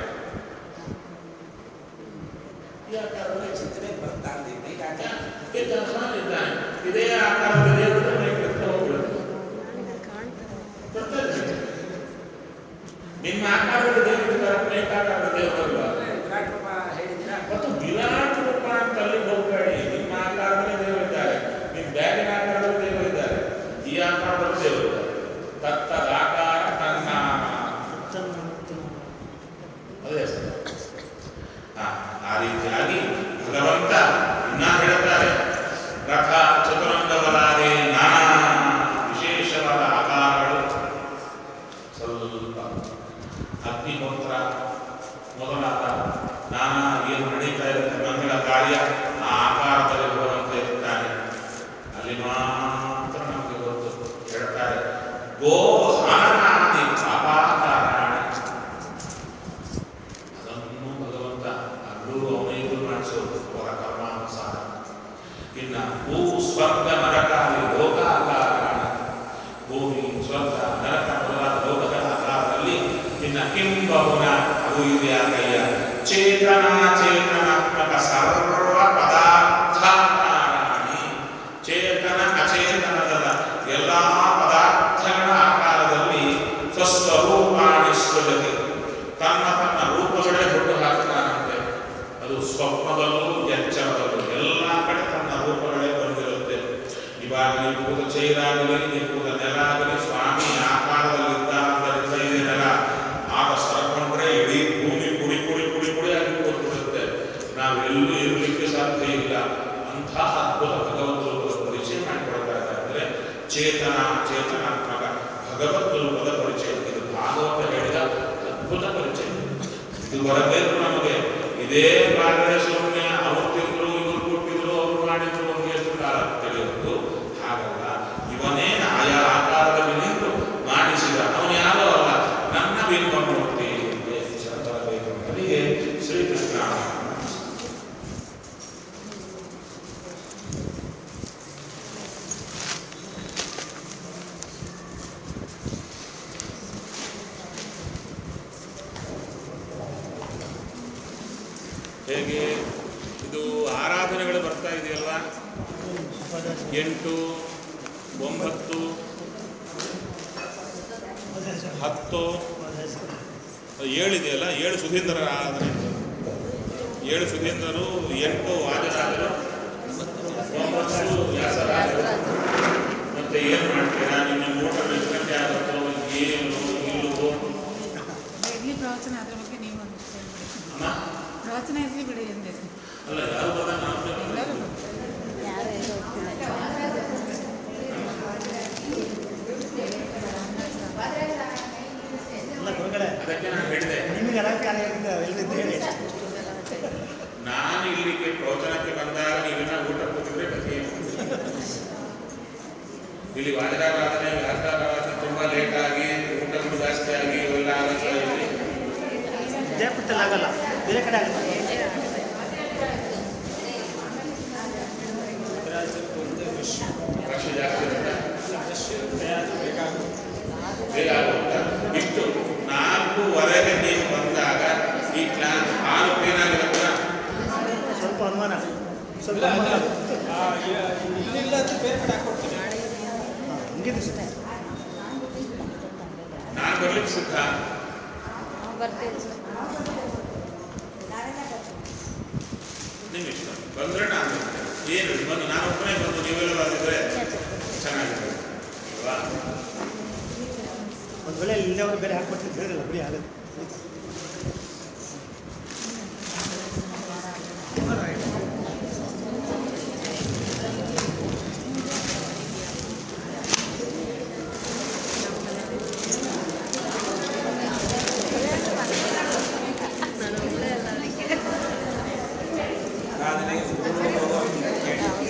Speaker 1: ಈ ಆಕಾರದಲ್ಲಿ
Speaker 4: ಚಿಂತನೆ ಬರ್ತಾ ಅಂದಿದ್ದೆ ಈಗ
Speaker 1: ಇದ್ದಾನೆ, ಸ್ವಾಮಿ ಇದ್ದಾನೆ ಇದೇ ಆಕಾರದ ದೇವರು ಮೈಕ್ ಎತ್ತಾ ಹೋಗ್ಬಿಡುತ್ತೆ
Speaker 3: ಕಾಣ್ತಾರೆ
Speaker 1: ಗೊತ್ತಾಯ್ತಾ? ನಿಮ್ಮ ಆಕಾರದ ದೇವರು ಇದ್ದಾರೆ ಮೈಕ್ ಆಕಾರದ ದೇವರಲ್ವಾ
Speaker 4: ವಿರಾಟ್ ರೂಪ ಹೇಳಿದ್ದೀರಾ
Speaker 1: ಮತ್ತು ವಿರಾಟ್ ರೂಪ ಅಂತ ಅಲ್ಲಿ ಹೋಗಬೇಡಿ ನಿಮ್ಮ ಆಕಾರದಲ್ಲಿ ದೇವರಿದ್ದಾರೆ ನಿಮ್ಮ ಬ್ಯಾಗಿನ ಆಕಾರದಲ್ಲಿ ದೇವರಿದ್ದಾರೆ ಈ ಆಕಾರದಲ್ಲಿ ದೇವರಿದ್ದಾರೆ ತತ್ತದ ಆಕಾರ ತನ್ನ ಅದೇ ಸರ್. ಹಾ, ಆ ರೀತಿಯಾಗಿ ಭಗವಂತ ಇನ್ನ ಹೇಳ್ತಾರೆ ರಥ ಚತುರಂಗವಲಾದಿ ನಾನಾ ವಿಶೇಷವಾದ ಆಕಾರಗಳು ಸ್ವಲ್ಪ ಅಗ್ನಿಹೋತ್ರ ಮೊದಲಾದ ನಾನಾ ಏನು ನಡೀತಾ ಇರುತ್ತೆ ಮಂಗಳ ಕಾರ್ಯ ಆ ಆಕಾರದಲ್ಲಿ ಭಗವಂತ ಇರ್ತಾನೆ ಅಲ್ಲಿ ಮಾತ್ರ ನಮಗೆ ಗೊತ್ತು ಹೇಳ್ತಾರೆ ಗೋ ಹಾನಾದಿ ಅಪಾಕಾರಾಣಿ ಅದನ್ನು ಭಗವಂತ ಅಲ್ಲೂ ಅವನಿಗೂ ಮಾಡಿಸೋದು ಅವರ ಕರ್ಮಾನುಸಾರ ಇನ್ನ ಭೂ ಸ್ವರ್ಗ ನರಕಾದಿ ಲೋಕಾಕಾರಾಣ ಭೂಮಿ ಸ್ವರ್ಗ ನರಕ ಮೊದಲಾದ ಲೋಕಗಳ ಆಕಾರದಲ್ಲಿ ಇನ್ನ ಕಿಂಬಹುನ ಅದು ಇದೆಯಾ ಕೈಯ ಚೇತನ ಚೇತನಾತ್ಮಕ ಸರ್ವ ಪದಾರ್ಥಾಕಾರಾಣಿ ಚೇತನ ಅಚೇತನದ ಎಲ್ಲ ಪದಾರ್ಥಗಳ ಆಕಾರದಲ್ಲಿ ಸ್ವಸ್ವರೂಪಾಣಿ ಸೃಜತಿ ತನ್ನ ತನ್ನ ರೂಪಗಳೇ ಹುಟ್ಟು ಹಾಕ್ತಾನಂತೆ ಅದು ಸ್ವಪ್ನದಲ್ಲೂ ಎಚ್ಚರದಲ್ಲೂ ಎಲ್ಲ ಕಡೆ ತನ್ನ ರೂಪಗಳೇ ಬಂದಿರುತ್ತೆ ಇವಾಗ ನಿಂಪುದ ಚೈರಾಗಲಿ ನಿಂಪುದ ನೆಲ ಆಗಲಿ ಸ್ವಾಮಿ ಆಕಾರದಲ್ಲಿದ್ದಾದ್ದರಿಂದ ಇದೆ ನೆಲ ಆಗ ಸರಕೊಂಡ್ರೆ ಇಡೀ ಭೂಮಿ ಪುಡಿ ಪುಡಿ ಪುಡಿ ಪುಡಿ ಆಗಿ ಕೂತ್ಬಿಡುತ್ತೆ ನಾವು ಎಲ್ಲೂ ಇರಲಿಕ್ಕೆ ಸಾಧ್ಯ ಇಲ್ಲ ಅಂಥ ಅದ್ಭುತ ಭಗವದ್ ರೂಪದ ಪರಿಚಯ ಮಾಡಿಕೊಡ್ತಾ ಇದ್ದಾರೆ ಅಂದರೆ ಚೇತನ ಚೇತನಾತ್ಮಕ ಭಗವದ್ ರೂಪದ ಪರಿಚಯ ಇದು ಭಾಗವತ ಹೇಳಿದ ಅದ್ಭುತ ಪರಿಚಯ ಇದು ಬರಬೇಕು ನಮಗೆ ಇದೇ ಬಾಗಿಲ ಶೂನ್ಯ ಅವ್ರು ತಿಂದ್ರು ಇವ್ರು ಕೊಟ್ಟಿದ್ರು ಅವ್ರು ಮಾಡಿದ್ರು ಒಂದು ಎಷ್ಟು ಕಾಲ ತಿಳಿಯೋದು ಹಾಗಲ್ಲ ಇವನೇ ಆಯಾ ಆಕಾರದಲ್ಲಿ ನಿಂತು ಮಾಡಿಸಿದ ಅವನು ಯಾರೋ ಅಲ್ಲ ನನ್ನ ಬಿಂಬಮೂರ್ತಿ ಎಚ್ಚರ ಬರಬೇಕು ಅಲ್ಲಿಗೆ ಶ್ರೀಕೃಷ್ಣ ಹೇಗೆ ಇದು ಆರಾಧನೆಗಳು ಬರ್ತಾ ಇದೆಯಲ್ವಾ
Speaker 2: ಉಪದೇಶ
Speaker 1: ಎಂಟು ಒಂಬತ್ತು ಹತ್ತು ಏಳಿದೆಯಲ್ಲ ಏಳು ಸುಧೀಂದ್ರರ ಆರಾಧನೆ ಏಳು ಸುಧೀಂದ್ರರು ಎಂಟು ವಾದಿರಾಜರು ಒಂಬತ್ತು ವ್ಯಾಸರಾಜರು ಮತ್ತೆ ಏನು ಮಾಡ್ತೀರಾ ನಿಮ್ಮ ಮೋಟರ್ ಎಷ್ಟು ಗಂಟೆ ಆಗುತ್ತೋ ಏನು ಇಲ್ಲವೋ
Speaker 5: ಇರ್ಲಿ ಪ್ರವಚನ ಅದ್ರ ಬಗ್ಗೆ ನೀವು ಒಂದು ಹೇಳ್ಬಿಡಿ
Speaker 1: ಅಮ್ಮ
Speaker 5: ಪ್ರವಚನ ಇರ್ಲಿ ಬಿಡಿ ಎಂದೆ
Speaker 1: ಅಲ್ಲ ಯಾರು ಬಂದಾಗ ನಾವು
Speaker 5: ಎಲ್ಲರೂ
Speaker 3: ಯಾರು ಎಲ್ಲೋ ಹೋಗ್ತಿಲ್ಲ
Speaker 2: ಎಲ್ಲ ಗುರುಗಳೇ
Speaker 1: ಅದಕ್ಕೆ ನಾನು ಹೇಳಿದೆ
Speaker 2: ನಿಮಗೆ ಅಲಂಕಾರದಿಂದ ಎಲ್ಲಿದ್ದು ಹೇಳಿ
Speaker 1: ನಾನು ಇಲ್ಲಿಗೆ ಪ್ರವಚನಕ್ಕೆ ಬಂದಾಗ ನೀವಿನ ಊಟ ಕೂತಿದ್ರೆ ಗತಿ ಏನು? ಇಲ್ಲಿ ವಾಜರಾರಾಧನೆ ವ್ಯಾಸರಾರಾಧನೆ ತುಂಬ ಲೇಟ್ ಆಗಿ ಊಟಗಳು ಜಾಸ್ತಿ ಆಗಿ ಇವೆಲ್ಲ ಆಗುತ್ತೆ ಇಲ್ಲಿ
Speaker 2: ವಿಜಯಪುರದಲ್ಲಿ ಆಗಲ್ಲ ಬೇರೆ ಕಡೆ ಆಗಲ್ಲ
Speaker 1: ರಶ್ ಜಾಸ್ತಿ ಇರುತ್ತೆ ಬೇಗ ಆಗುತ್ತಾ ಇಷ್ಟು ನಾಲ್ಕೂವರೆಗೆ ನೀವು ಬಂದಾಗ ಈ ಕ್ಲಾಸ್ ಆರು ಏನಾಗಿರುತ್ತಾ
Speaker 2: ಸ್ವಲ್ಪ ಅನುಮಾನ ಸ್ವಲ್ಪ ಅನುಮಾನ ಹಾಂ ಹಂಗಿದೆ ಸರ್
Speaker 1: ನಾನು ಬರ್ಲಿಕ್ಕೆ ಸಿದ್ಧ
Speaker 3: ನಾವು ಬರ್ತೀವಿ ಸರ್
Speaker 1: ನಿಮ್ಮ ಇಷ್ಟ ಬಂದರೆ ನಾನು ಏನು ಬಂದು ನಾನು ಒಬ್ಬನೇ ಬಂದು ನೀವೆಲ್ಲ ಬಂದಿದ್ರೆ ಚೆನ್ನಾಗಿರುತ್ತೆ ಅಲ್ವಾ
Speaker 2: ಒಂದು ವೇಳೆ ಇಲ್ಲದವರು ಬೇರೆ ಹಾಕ್ಕೊಡ್ತಿದ್ದು ಹೇಳಿರಲ್ಲ ಬಿಡಿ ಆಗದು
Speaker 3: ನಾನು ಒಬ್ಬಳೇ ಅಲ್ಲ ಅದಕ್ಕೆ
Speaker 4: ಆರಾಧನೆಗೆ ಸುತ್ತಮುತ್ತ ಹೋಗುವಾಗ ಕೇಳಿ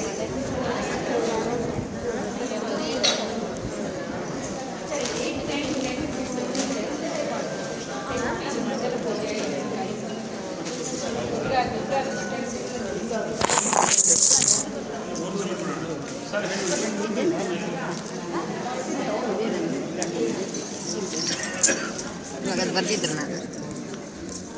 Speaker 6: ಇವಾಗ ಅದು ಬರ್ದಿದ್ರು ನಾನು